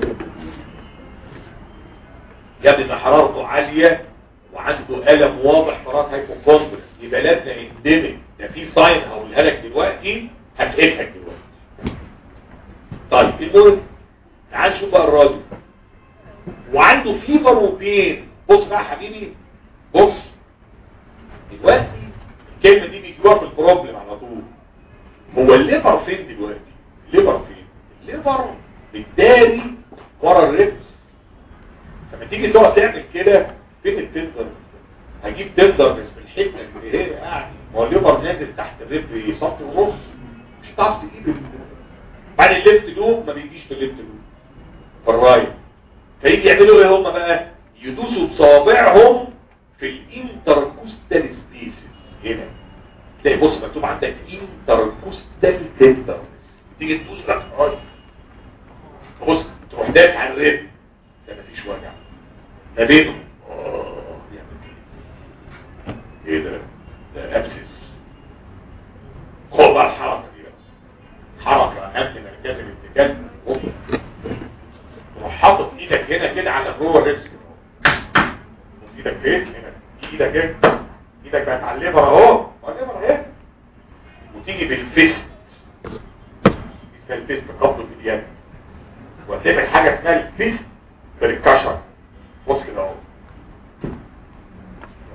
يا ابني حرارته عاليه وعنده الم واضح مرات هيبوكوندريا يبقى لازم اندمج ده في ساين هقولها لك دلوقتي هتقفك دلوقتي طيب المهم تعال شوف بقى الراجل وعنده فيفر وبين بص بقى يا حبيبي بص دلوقتي الكلمه دي بيجيبوها في البروبلم على طول هو الليفر فين دلوقتي الليفر فين الليفر بالتالي ورا الريبس لما تيجي تقعد تعمل كده فين التندر هجيب تندر بس في الحته اللي هي يعني هو الليفر نازل تحت الريب سنتي ونص مش هتعرف تجيب بعد الليفت لوب ما بيجيش في الليفت لوب في الرايت فيجي يعملوا ايه هم بقى يدوسوا بصابعهم في الانتركوستال سبيسز هنا تلاقي بص مكتوب عندك انتركوستال تندرنس تيجي تدوس لك رايت بص تروح دافع عن الريب ده مفيش وجع ما بينهم آه، يعمل كده. ايه ده ده ابسس خد بقى الحركه دي بقى حركه قبل مركز الاتجاه هوب. تروح حاطط ايدك هنا كده على جوه الريبس كده. ايدك فين هنا ايدك كده ايدك بقت على الليفر اهو على الليفر اهي وتيجي بالفيست اسمها الفيست قبضه في اليد وهتعمل حاجه اسمها الفيست بالكشر بص كده اهو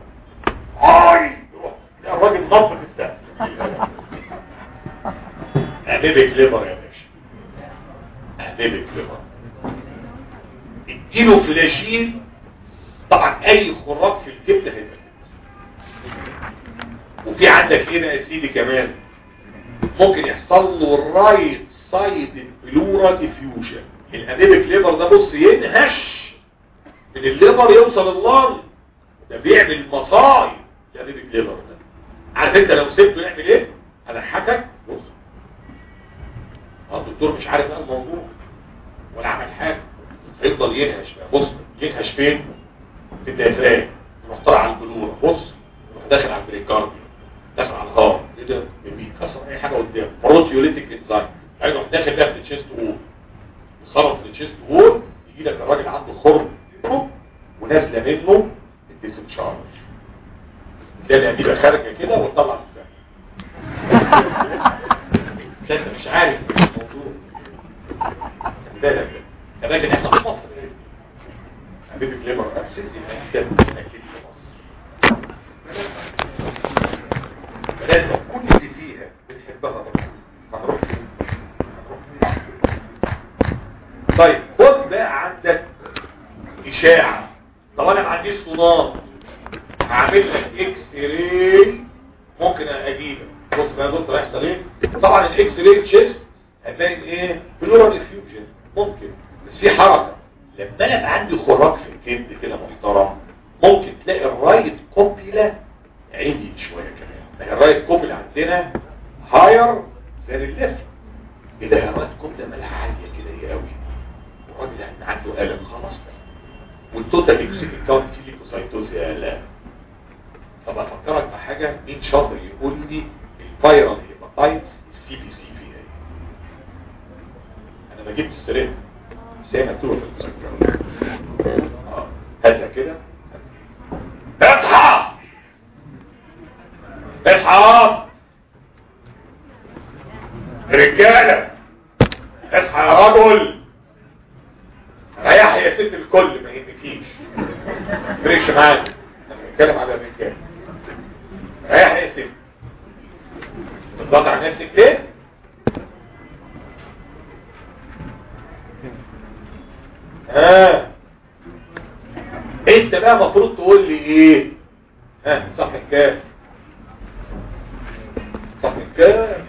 هاي تروح تلاقي الراجل نط في السقف انيميك ليفر يا باشا انيميك ليفر اديله فلاشين طبعا اي خراج في الكبد هيبقى وفي عندك هنا يا سيدي كمان ممكن يحصل له الرايت سايد بلورال افيوجن الانيميك ليفر ده بص ينهش من الليفر يوصل اللنج ده بيعمل مصايب الانيميك ليفر ده عارف انت لو سبته يعمل ايه هضحكك بص اه الدكتور مش عارف ايه الموضوع ولا عمل حاجه هيفضل ينهش بقى بص ينهش فين في الديافرام يروح طالع على البلور بص يروح داخل على البريكارديوم داخل على الهارت ايه ده بيكسر اي حاجه قدامه بروتيوليتيك انزايم هيروح داخل بقى في التشيست وول يخرج في التشيست وول يجي لك الراجل عنده خرم ونازله منه الديسنشارج ده بيبقى خارجه كده وتطلع الفم انت مش عارف الموضوع خلي بالك لكن احنا في مصر حبيبي كليمر ابسنت يبقى اكيد اكيد في مصر بلادنا كل اللي فيها بنحبها طبعا هنروح فين؟ هنروح فين؟ طيب خد بقى عندك اشاعه طب انا ما عنديش صدام هعمل لك اكس راي ممكن اجيبك بص بقى يا دكتور هيحصل ايه طبعا الاكس راي تشيست هتلاقي ايه بلورال افيوجن ممكن بس في حركه لما انا يبقى عندي خراج في الكبد كده محترم ممكن تلاقي الرايت كوبيلا عالي شويه كمان يعني الرايت كوبيلا عندنا هاير زي الليفت ايه ده الرايت كوبيلا مالها عاليه كده ايه قوي الراجل يعني عنده الم خلاص بقى والتوتال اكسيك كاونت ليكوسايتوز يا لا طب افكرك بحاجه مين شاطر يقول لي الفيرال هيباتايتس السي بي سي فيها ايه انا ما جبت السرير زي ما مكتوبه في المذكره اه هاتها كده اصحى اصحى رجاله اصحى يا رجل ريح يا ست الكل ما يهمكيش فريش معاك انا بتكلم على الرجاله ريح يا ست بتضغط على نفسك ليه ها انت بقى مفروض تقول لي ايه ها صح الكام صح الكام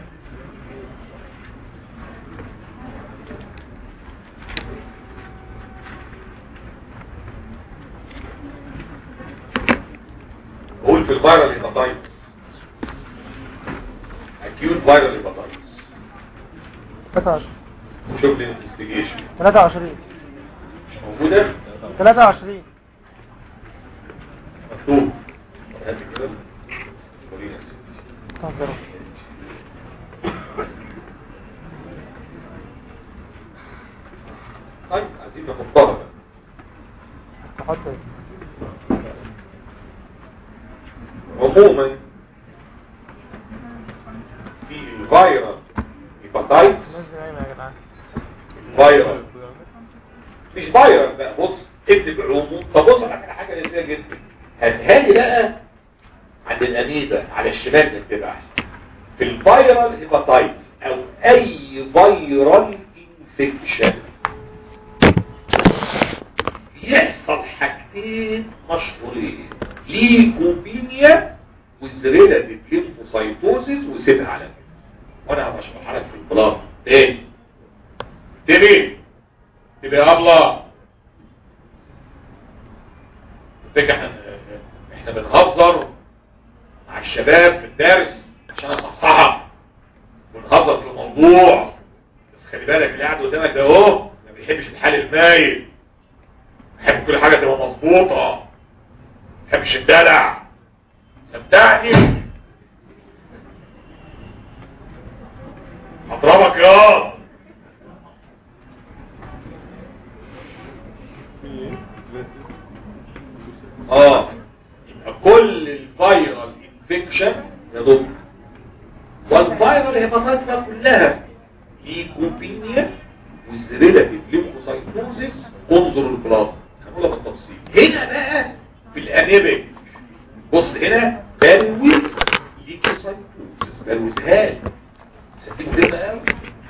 قول في الفيرال هيباتايتس اكيوت فيرال هيباتايتس 23 شوف لي الانفستيجيشن 23 مش موجوده 23 مكتوب طب هات كده ورينا يا ستي. تهزروا طيب عايزين نحطها بقى تحط ايه عموما في الفيرال هيباتايتس نزل عيني يا جدعان فيرال مش فيرال بقى بص اكتب عموم فبص على حاجه لذيذه جدا هاتها لي بقى عند الاميبا على الشمال نكتبها احسن في الفيرال هيباتايتس او اي فيرال انفكشن يحصل حاجتين مشهورين ليكوبينيا وزريلاتيف ليمفوسايتوزيس وسيبها على كده وانا هشرحها لك في البلاط تاني تاني تبقى يا الله فكرة احنا احنا بنهزر مع الشباب في الدرس عشان اصحصحها ونهزر في الموضوع بس خلي بالك اللي قاعد قدامك ده اهو ما بيحبش الحال المايل بيحب كل حاجة تبقى مظبوطة ما بيحبش الدلع صدقني هضربك يا اه يبقى كل الفيرال انفكشن يا دكتور والفيرال هيباتايتس كلها ليكوبينيا والريلاتيف ليمفوسايتوزيس انظر البلاط هنقولها بالتفصيل هنا بقى في الانيميك بص هنا بلوز ليكوسايتوزيس بلوز هال دي مهمة قوي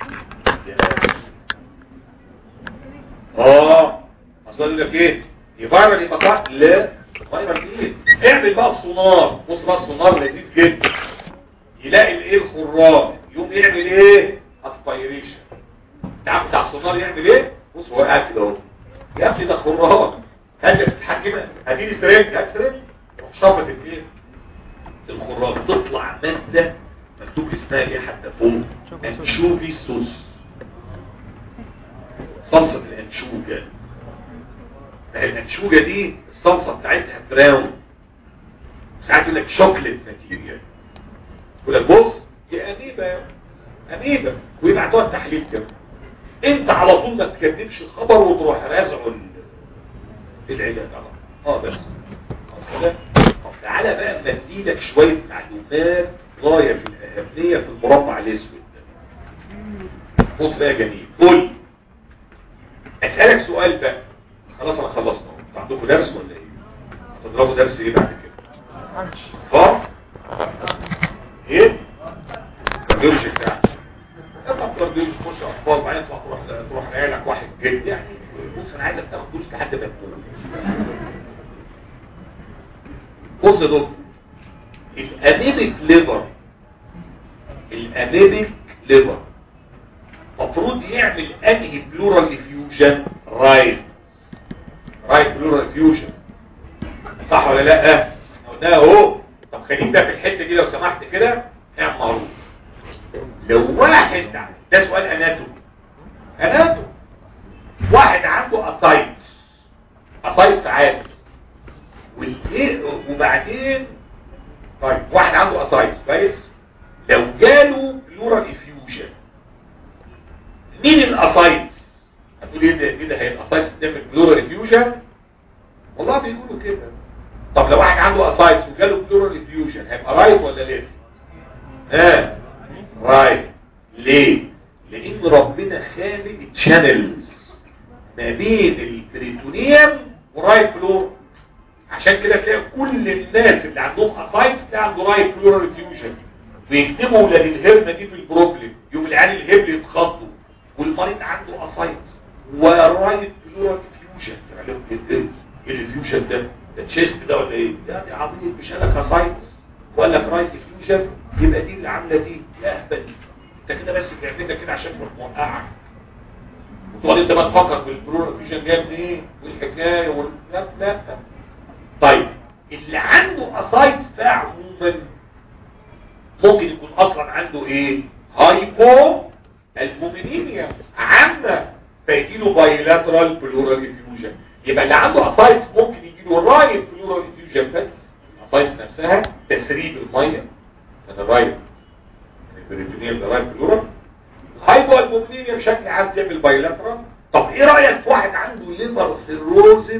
اه اصل يقول لك ايه يفيرال يبقى صح لا فيرال ايه اعمل بقى السونار بص بقى السونار لذيذ جدا يلاقي الايه الخراج يقوم يعمل ايه اسبيريشن تعرف بتاع السونار يعمل ايه بص هو قاعد كده اهو يا ابني ده خراج هات تتحكم هديني سرنج هات سرنج روح شفط الايه الخراج تطلع ماده مكتوب اسمها ايه حتى فوق انشوفي صوص صلصة الانشوجة الانشوجة دي الصلصة بتاعتها براون ساعات يقول لك شوكليت ماتيريال يقول لك بص دي اميبا اميبا ويبعتوها التحليل كده انت على طول ما تكذبش الخبر وتروح رازعه العلاج على اه بس طب تعالى بقى بديلك شوية معلومات غاية في الأهمية في المربع الأسود ده بص بقى جميل قول أسألك سؤال بقى خلاص أنا خلصنا انتوا عندكم درس ولا إيه؟ هتضربوا درس إيه بعد كده؟ فار؟ إيه؟ كارديولوجي بتاعك اطلع كارديولوجي تخش أطفال بعدين تروح تروح تروح لك واحد جد يعني بص أنا عايزك تاخد دروس لحد ما تموت بص يا دكتور الانيميك ليفر الانيميك ليفر مفروض يعمل انهي بلورال فيوجن رايت رايت بلورال فيوجن صح ولا لا قلنا اهو طب خليك ده في الحته دي لو سمحت كده اعمل معروف لو واحد ده سؤال اناتوم اناتوم واحد عنده اسايتس اسايتس عادي والايه وبعدين طيب واحد عنده اسايتس كويس لو جاله بلورال افيوجن مين الاسايتس هتقول ايه ده ايه ده هي الاسايتس بتعمل بلورال افيوجن والله بيقولوا كده طب لو واحد عنده اسايتس وجاله بلورال افيوجن هيبقى رايت ولا ليفت ها رايت ليه لان ربنا خالق تشانلز ما بين البريتونيوم ورايت بلور عشان كده تلاقي كل الناس اللي عندهم اسايتس ده عنده رايت بلورال فيوجن ويكتبوا ولاد الهرمه دي في البروبلم يوم العيال الهبل يتخضوا والمريض عنده اسايتس ورايت بلورال فيوجن يعني ايه الفيوجن ده ده تشيست ده ولا ايه ده دي عبيط مش قال لك اسايتس وقال لك رايت فيوجن يبقى دي اللي عامله دي يا اهبل انت كده بس بتعملها كده عشان تروح موقعك وتقعد انت بقى تفكر في البلورال فيوجن جاي منين والحكايه وال لا لا طيب اللي عنده اسايتس ده عموما ممكن يكون اصلا عنده ايه هايبو المومينيميا عامة فيجيله بايلاترال بلورال افيوجن يبقى اللي عنده اسايتس ممكن يجيله رايت بلورال افيوجن بس الاسايتس نفسها تسريب الميه من الرايت البريتونيال ده رايت بلورال هايبو المومينيميا بشكل عام تعمل بايلاترال طب ايه رايك في واحد عنده ليفر سيروزز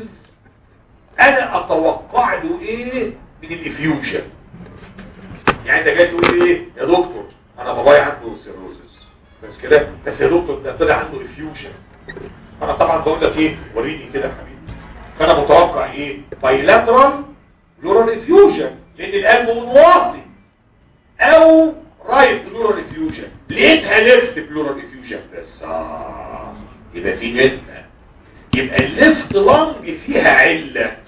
انا اتوقع له ايه من الافيوجن يعني انت جاي تقول ايه يا دكتور انا بابايا عنده سيروزس بس كده بس يا دكتور ده طلع عنده افيوجن انا طبعا بقول لك ايه وريني كده يا حبيبي فانا متوقع ايه بايلاترال بلورال افيوجن لان القلب منواطي او رايت بلورال افيوجن لقيتها ليفت بلورال افيوجن بس اه يبقى في جنة يبقى الليفت لانج فيها عله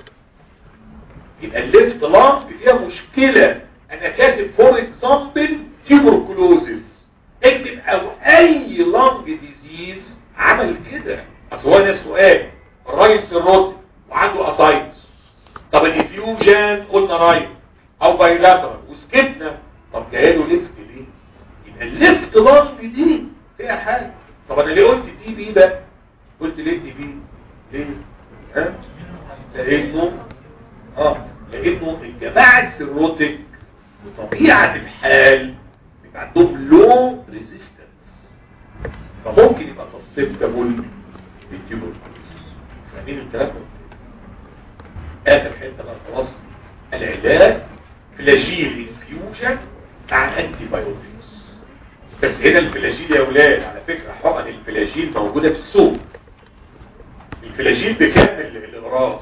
يبقى الليفت لانج فيها مشكله انا كاتب فور اكزامبل تيبركلوزيس اكتب او اي لانج ديزيز عمل كده اصل هو ده السؤال الراجل سيروتي وعنده اسايتس طب الافيوجن قلنا رايت او بايلاترال وسكتنا طب جاي له ليفت ليه يبقى الليفت لانج دي فيها حاجه طب انا ليه قلت تي بي بقى قلت ليه تي بي ليه ها لانه اه لانه الجماعه السيروتيك بطبيعة الحال بيبقى عندهم لو ريزيستنس فممكن يبقى تصدبل بالتيوبركلوز فاهمين الكلام ده؟ اخر حته بقى خلاص العلاج فلاجيل انفيوجن مع انتي بايوتكس بس هنا الفلاجيل يا اولاد على فكره حقن الفلاجيل موجوده في السوق الفلاجيل بكام الاغراض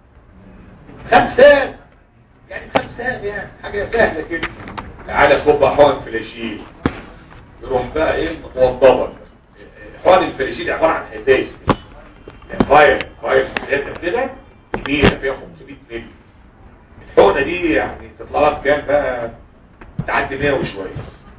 خمسات يعني خمسات يعني حاجة سهلة كده تعالى خد حقن فلاشين يروح بقى ايه متوضبه حقن الفريشيل عباره عن ازاز يعني فاير فاير حته كده كبيره فيها 500 مللي الحقنه دي يعني تطلع لك كام بقى تعدي 100 وشويه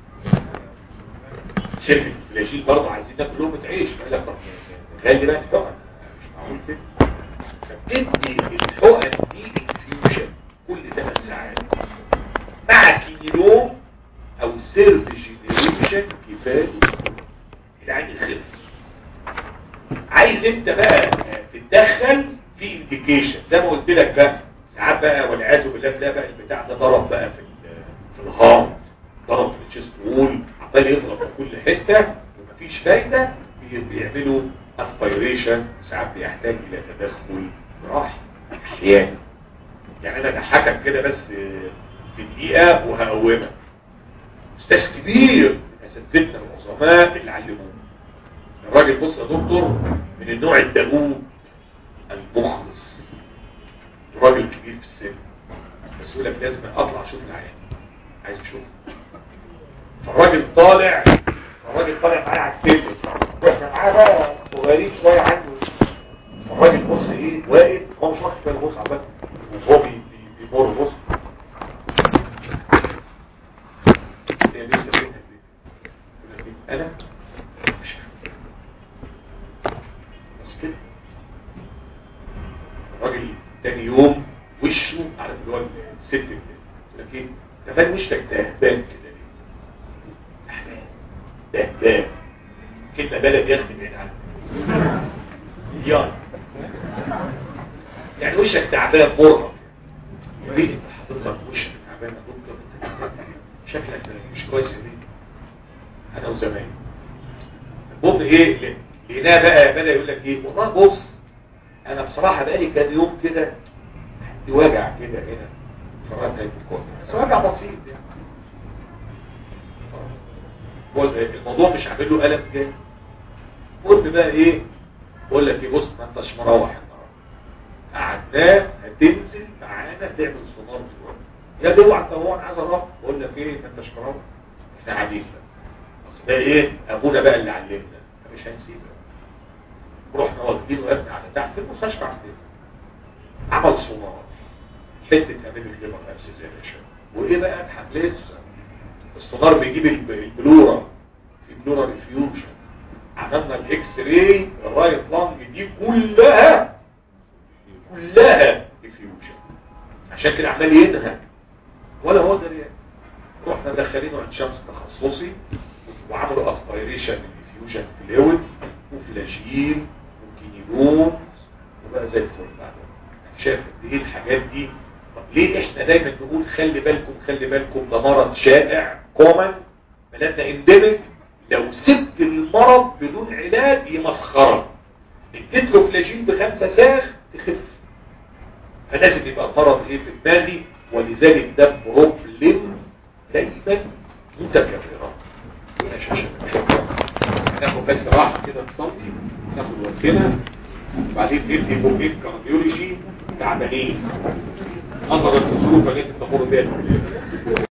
شركه الفريشيل برضه عايزين ناكل لقمه عيش قال لك طب غالي بقى الحقن مش معقول كده فبتدي الحقن دي انفيوجن كل 8 ساعات مع كيلو او سيرف جينيريشن كفايه العين يخف عايز انت بقى تتدخل في انديكيشن زي ما قلت لك بقى ساعات بقى والعياذ بالله تلاقي بقى البتاع ده ضرب بقى في ال- في الهارت ضرب في الشيست وول عمال يضرب في كل حته ومفيش فايده بي- بيعملوا اسبيريشن ساعات بيحتاج الى تدخل جراحي احيانا يعني انا ضحكك كده بس في دقيقه وهقومك استاذ كبير من اساتذتنا العظماء اللي علمونا الراجل بص يا دكتور من النوع الدؤوب المخلص راجل كبير في السن بس يقول لك لازم اطلع اشوف العيان عايز اشوف فالراجل طالع الراجل طالع معايا على السلم واحنا معاه بقى صغيرين شويه عنه الراجل بص ايه واقف هو مش واخد باله بص عمال وهو بي- بي- بيمر بص هي لسه فين يقول لك إيه؟ انا مش عارف. بس كده الراجل تاني يوم وشه عارف اللي هو الست كده يقول لك ايه ده فين وشك دهبان كده ليه دهبان دهبان كلمه بلد ياخد بعيد عنك يعني يعني وشك تعبان مرهق يا ريت انت حضرتك وشك تعبان يا دكتور شكلك مش كويس يا ريت انا وزمايلي المهم ايه لقيناه بقى بدا يقول لك ايه والله بص انا بصراحه بقالي كام يوم كده عندي وجع كده هنا فرات الكون بس وجع بسيط يعني هو الموضوع مش عامل له الم جامد قلت بقى ايه بقول لك ايه بص ما انتش مروح النهارده قعدناه هتنزل معانا تعمل سونار دلوقتي يا دي اوعى هو انا عايز اروح بقول لك ايه ما انتش مروح احنا قاعدين بقى اصل ده ايه ابونا بقى اللي علمنا فمش هنسيبه رحنا واخدينه يا ابني على تحت في المستشفى عندنا عمل سونار حته امين الليفر نفس زي ما شاف وايه بقى اضحك لسه السونار بيجيب الب- البلورا في بلورا ريفيوجن عملنا الاكس راي الرايت لانج دي كلها كلها ريفيوجن عشان كده عمال ينهج ولا هو دريان رحنا دخلينه عند شمس تخصصي وعملوا اسبيريشن للديفيوجن فلويد وفلاشين وكينيلون وبقى زي الفل بعدين شايف قد ايه الحاجات دي طب ليه احنا دايما نقول خلي بالكم خلي بالكم ده مرض شائع كومن بلادنا اندمج لو سبت المرض بدون علاج يمسخرك اديت له فلاجين بخمسة ساغ تخف فلازم يبقى المرض ايه في دماغي ولذلك ده بروبلم دايما متكررة ماشي عشان شكرا هناخد بس راحة كده نصلي ناخد وقتنا وبعدين ندي بومين كارديولوجي تعبانين نظرا للظروف التي تمر بها البلاد